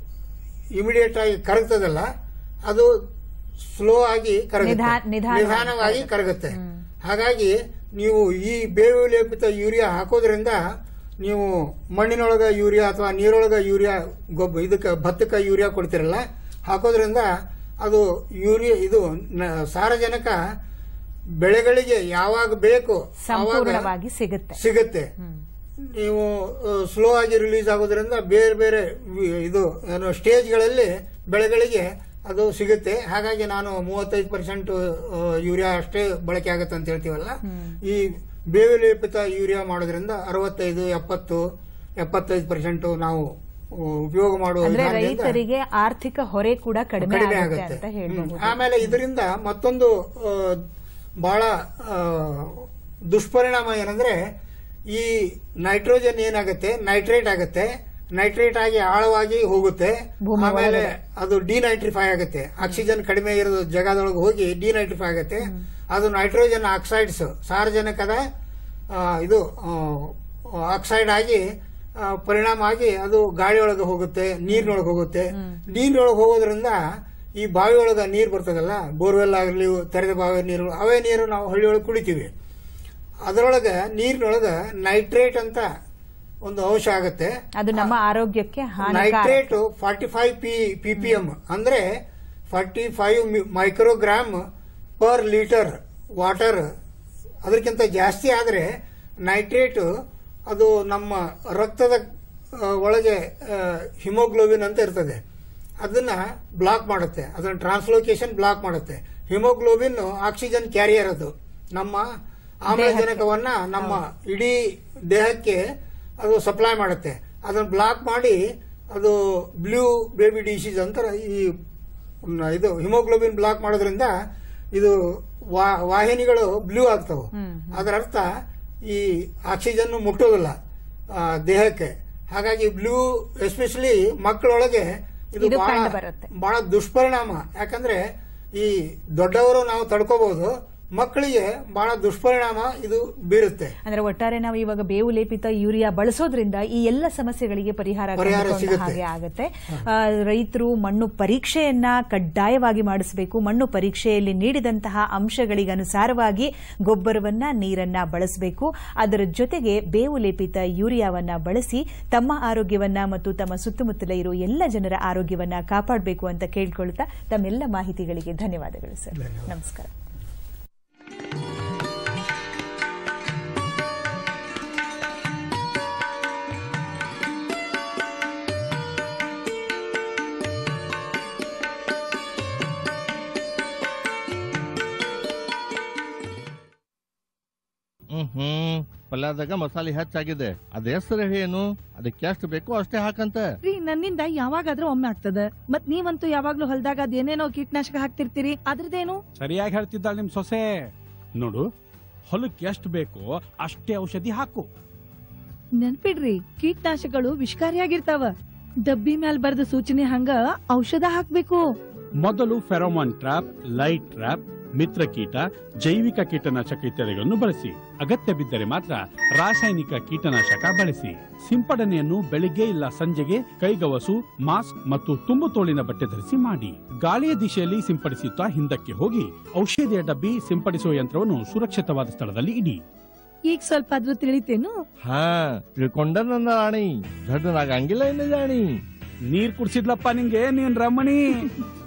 ಇಮಿಡಿಯೇಟ್ ಆಗಿ ಕರಗ್ತದಲ್ಲ ಅದು ಸ್ಲೋ ಆಗಿ ಕರಗುತ್ತೆ ನಿಧಾನ- ನಿಧಾನವಾಗಿ ನಿಧಾನವಾಗಿ ಕರಗುತ್ತೆ ಹಾಗಾಗಿ ನೀವು ಈ ಬೇವು ಲೇಪಿತ ಯೂರಿಯಾ ಹಾಕೋದ್ರಿಂದ ನೀವು ಮಣ್ಣಿನೊಳಗ ಯೂರಿಯಾ ಅಥವಾ ನೀರೊಳಗ ಯೂರಿಯಾ ಗೊಬ್ಬ ಇದಕ್ಕೆ ಭತ್ತಕ್ಕೆ ಯೂರಿಯಾ ಕೊಡ್ತಿರಲ್ಲ ಹಾಕೋದ್ರಿಂದ ಅದು ಯೂರಿಯಾ ಇದು ನ- ಸಾರಜನಕ ಬೆಳೆಗಳಿಗೆ ಯಾವಾಗ ಬೇಕು ಆವಾಗ ಸಂಪೂರ್ಣವಾಗಿ ಸಿಗುತ್ತೆ ಸಿಗುತ್ತೆ ನೀವು ಸ್ಲೋ ಆಗಿ ರಿಲೀಸ್ ಆಗೋದ್ರಿಂದ ಬೇರೆ ಬೇರೆ ವಿ- ಇದು ಏನು ಸ್ಟೇಜ್ಗಳಲ್ಲಿ ಬೆಳೆಗಳಿಗೆ ಅದು ಸಿಗುತ್ತೆ ಹಾಗಾಗಿ ನಾನು ಮೂವತ್ತೈದು ಪರ್ಸೆಂಟ್ ಯೂರಿಯಾ ಅಷ್ಟೇ ಬಳಕೆ ಆಗುತ್ತೆ ಅಂತ ಹೇಳ್ತೀವಲ್ಲ ಈ ಬೇವು ಲೇಪಿತ ಯೂರಿಯಾ ಮಾಡೋದ್ರಿಂದ ಅರವತ್ತೈದು ಎಪ್ಪತ್ತು ಎಪ್ಪತ್ತೈದು ಪರ್ಸೆಂಟ್ ನಾವು ಆ, ಉಪಯೋಗ ಮಾಡುವ ಅಂದ್ರೆ ವಿಧಾನದಿಂದ ರೈತರಿಗೆ ಆರ್ಥಿಕ ಹೊರೆ ಕೂಡ ಕಡಿಮೆ ಕಡಿಮೆ ಆಗುತ್ತೆ ಆಗುತ್ತೆ ಅಂತ ಹೇಳ್ಬಹುದು ಹ್ಮ್. ಆಮೇಲೆ ಇದರಿಂದ ಮತ್ತೊಂದು ಆ, ಬಹಳ ಆ, ದುಷ್ಪರಿಣಾಮ ಏನಂದ್ರೆ ಈ ನೈಟ್ರೋಜನ್ ಏನಾಗುತ್ತೆ ನೈಟ್ರೇಟ್ ಆಗುತ್ತೆ ನೈಟ್ರೇಟ್ ಆಗಿ ಆಳವಾಗಿ ಹೋಗುತ್ತೆ ಭೂಮಿ ಆಮೇಲೆ ಅದು ಡಿನೈಟ್ರಿಫೈ ಆಗುತ್ತೆ ಆಕ್ಸಿಜನ್ ಕಡಿಮೆ ಇರೋ ಜಾಗದೊಳಗೆ ಹೋಗಿ ಡಿನೈಟ್ರಿಫೈ ಆಗುತ್ತೆ ಅದು ನೈಟ್ರೋಜನ್ ಆಕ್ಸೈಡ್ಸ್ ಸಾರಜನಕದ ಆ, ಇದು ಆಕ್ಸೈಡ್ ಆಗಿ ಆ, ಪರಿಣಾಮ ಆಗಿ ಅದು ಗಾಳಿಯೊಳಗೆ ಹೋಗುತ್ತೆ ನೀರಿನೊಳಗೆ ಹೋಗುತ್ತೆ ನೀರಿನೊಳಗೆ ಹೋಗೋದ್ರಿಂದ ಈ ಬಾವಿ ಒಳಗೆ ನೀರು ಬರ್ತದಲ್ಲ ಬೋರ್ವೆಲ್ ಆಗಲಿ ತೆರೆದ ಬಾವಿ ನೀರು ಅವೇ ನೀರು ನಾವು ಹಳ್ಳಿಯೊಳಗೆ ಕುಡಿತೀವಿ ಅದರೊಳಗೆ ನೀರಿನೊಳಗೆ ನೈಟ್ರೇಟ್ ಅಂತ ಒಂದು ಅಂಶ ಆಗುತ್ತೆ ಅದು ನಮ್ಮ ಆರೋಗ್ಯಕ್ಕೆ ಹಾನಿಕಾರಕ nitrate forty five P P P M ಅಂದ್ರೆ forty five microgram per litre water ಅದಕ್ಕಿಂತ ಜಾಸ್ತಿ ಆದರೆ ನೈಟ್ರೇಟ್ ಅದು ನಮ್ಮ ರಕ್ತದ ಆ, ಒಳಗೆ ಹಿಮೋಗ್ಲೋಬಿನ್ ಅಂತ ಇರ್ತದೆ ಅದನ್ನ ಬ್ಲಾಕ್ ಮಾಡುತ್ತೆ ಅದನ್ನ ಟ್ರಾನ್ಸ್ಲೋಕೇಶನ್ ಬ್ಲಾಕ್ ಮಾಡುತ್ತೆ ಹಿಮೋಗ್ಲೋಬಿನ್ ಆಕ್ಸಿಜನ್ ಕ್ಯಾರಿಯರ್ ಅದು ನಮ್ಮ ಆಮ್ಲಜನಕವನ್ನ ನಮ್ಮ ಇಡೀ ದೇಹಕ್ಕೆ ಅದು ಸಪ್ಲೈ ಮಾಡುತ್ತೆ ಅದನ್ನ ಬ್ಲಾಕ್ ಮಾಡಿ ಅದು ಬ್ಲೂ ಬೇಬಿ ಡಿಸೀಸ್ ಅಂತ ಈ ನ- ಇದು ಹಿಮೋಗ್ಲೋಬಿನ್ ಬ್ಲಾಕ್ ಮಾಡೋದ್ರಿಂದ ಇದು ವಾ- ವಾಹಿನಿಗಳು ಬ್ಲೂ ಆಗ್ತವೆ ಅದರ ಅರ್ಥ ಈ ಆಕ್ಸಿಜನ್ ಮುಟ್ಟೋದಿಲ್ಲ ಆ, ದೇಹಕ್ಕೆ ಹಾಗಾಗಿ ಬ್ಲೂ ಎಸ್ಪೆಷಲಿ ಮಕ್ಕಳೊಳಗೆ ಇದು ಇದು ಬಹಳ ಕಂಡುಬರುತ್ತೆ. ಬಹಳ ದುಷ್ಪರಿಣಾಮ ಯಾಕಂದ್ರೆ ಈ ದೊಡ್ಡವರು ನಾವು ತಡ್ಕೋಬಹುದು ಮಕ್ಕಳಿಗೆ ಬಹಳ ದುಷ್ಪರಿಣಾಮ ಇದು ಬೀರುತ್ತೆ ಅಂದ್ರೆ ಒಟ್ಟಾರೆ ನಾವು ಇವಾಗ ಬೇವು ಲೇಪಿತ ಯೂರಿಯಾ ಬಳಸೋದ್ರಿಂದ ಈ ಎಲ್ಲ ಸಮಸ್ಯೆಗಳಿಗೆ ಪರಿಹಾರ ಪರಿಹಾರ ಕಂಡುಕೊಂಡ ಸಿಗುತ್ತೆ. ಹಾಗೆ ಆಗುತ್ತೆ ಆ, ರೈತರು ಮಣ್ಣು ಪರೀಕ್ಷೆಯನ್ನ ಕಡ್ಡಾಯವಾಗಿ ಮಾಡಿಸಬೇಕು ಮಣ್ಣು ಪರೀಕ್ಷೆಯಲ್ಲಿ ನೀಡಿದಂತಹ ಅಂಶಗಳಿಗನುಸಾರವಾಗಿ ಗೊಬ್ಬರವನ್ನ ನೀರನ್ನ ಬಳಸಬೇಕು ಅದರ ಜೊತೆಗೆ ಬೇವು ಲೇಪಿತ ಯೂರಿಯಾವನ್ನ ಬಳಸಿ ತಮ್ಮ ಆರೋಗ್ಯವನ್ನ ಮತ್ತು ತಮ್ಮ ಸುತ್ತಮುತ್ತಲ ಇರೋ ಎಲ್ಲ ಜನರ ಆರೋಗ್ಯವನ್ನ ಕಾಪಾಡಬೇಕು ಅಂತ ಕೇಳ್ಕೊಳ್ತಾ ತಮ್ಮೆಲ್ಲ ಮಾಹಿತಿಗಳಿಗೆ ಧನ್ಯವಾದಗಳು ಸರ್ ನಮಸ್ಕಾರ ಹ್ಮ್ ಪಲ್ಯದಾಗ ಮಸಾಲೆ ಹೆಚ್ಚಾಗಿದೆ ಅದ ಹೆಸರು ಏನು ಅದಕ್ಕೆ ಎಷ್ಟು ಬೇಕೋ ಅಷ್ಟೇ ಹಾಕಂತ ರೀ ನನ್ನಿಂದ ಯಾವಾಗಾದ್ರೂ ಒಮ್ಮೆ ಆಗ್ತದ ಮತ್ ನೀವಂತೂ ಯಾವಾಗ್ಲೂ ಹೊಲ್ದಾಗ ಅದೇನೇನೋ ಕೀಟನಾಶಕ ಹಾಕ್ತಿರ್ತೀರಿ ಅದ್ರದ್ದೇನು ಸರಿಯಾಗಿ ಹೇಳ್ತಿದ್ದಾಳೆ ನಿಮ್ ಸೊಸೆ ನೋಡು ಹೊಲಕ್ಕೆ ಎಷ್ಟು ಬೇಕೋ ಅಷ್ಟೇ ಔಷಧಿ ಹಾಕು ನೆನ್ಪಿಡ್ರಿ ಕೀಟನಾಶಕಗಳು ವಿಷಕಾರಿಯಾಗಿರ್ತಾವ ಡಬ್ಬಿ ಮ್ಯಾಲ್ ಬರ್ದ ಸೂಚನೆ ಹಂಗ ಔಷಧ ಹಾಕ್ಬೇಕು ಮೊದಲು ಫೆರೋಮಾನ್ ಟ್ರಾಪ್ ಲೈಟ್ ಟ್ರಾಪ್ ಮಿತ್ರ ಕೀಟ ಜೈವಿಕ ಕೀಟನಾಶಕ ಇತ್ಯಾದಿಗಳನ್ನು ಬಳಸಿ ಅಗತ್ಯ ಬಿದ್ದರೆ ಮಾತ್ರ ರಾಸಾಯನಿಕ ಕೀಟನಾಶಕ ಬಳಸಿ ಸಿಂಪಡಣೆಯನ್ನು ಬೆಳಿಗ್ಗೆ ಇಲ್ಲ ಸಂಜೆಗೆ ಕೈಗವಸು ಮಾಸ್ಕ್ ಮತ್ತು ತುಂಬು ತೋಳಿನ ಬಟ್ಟೆ ಧರಿಸಿ ಮಾಡಿ ಗಾಳಿಯ ದಿಶೆಯಲ್ಲಿ ಸಿಂಪಡಿಸುತ್ತಾ ಹಿಂದಕ್ಕೆ ಹೋಗಿ ಔಷಧಿಯ ಡಬ್ಬಿ ಸಿಂಪಡಿಸುವ ಯಂತ್ರವನ್ನು ಸುರಕ್ಷಿತವಾದ ಸ್ಥಳದಲ್ಲಿ ಇಡಿ ಈಗ ಸ್ವಲ್ಪ ಆದ್ರೂ ತಿಳಿತೇನು ಹಾ ತಿಳ್ಕೊಂಡ ನನ್ನ ರಾಣಿ ದೊಡ್ಡನಾಗಂಗಿಲ್ಲ ಇನ್ನು ಜಾಣಿ ನೀರ್ ಕುಡ್ಸಿದ್ಲಪ್ಪ ನಿಂಗೆ ನೀನ್ ರಮಣಿ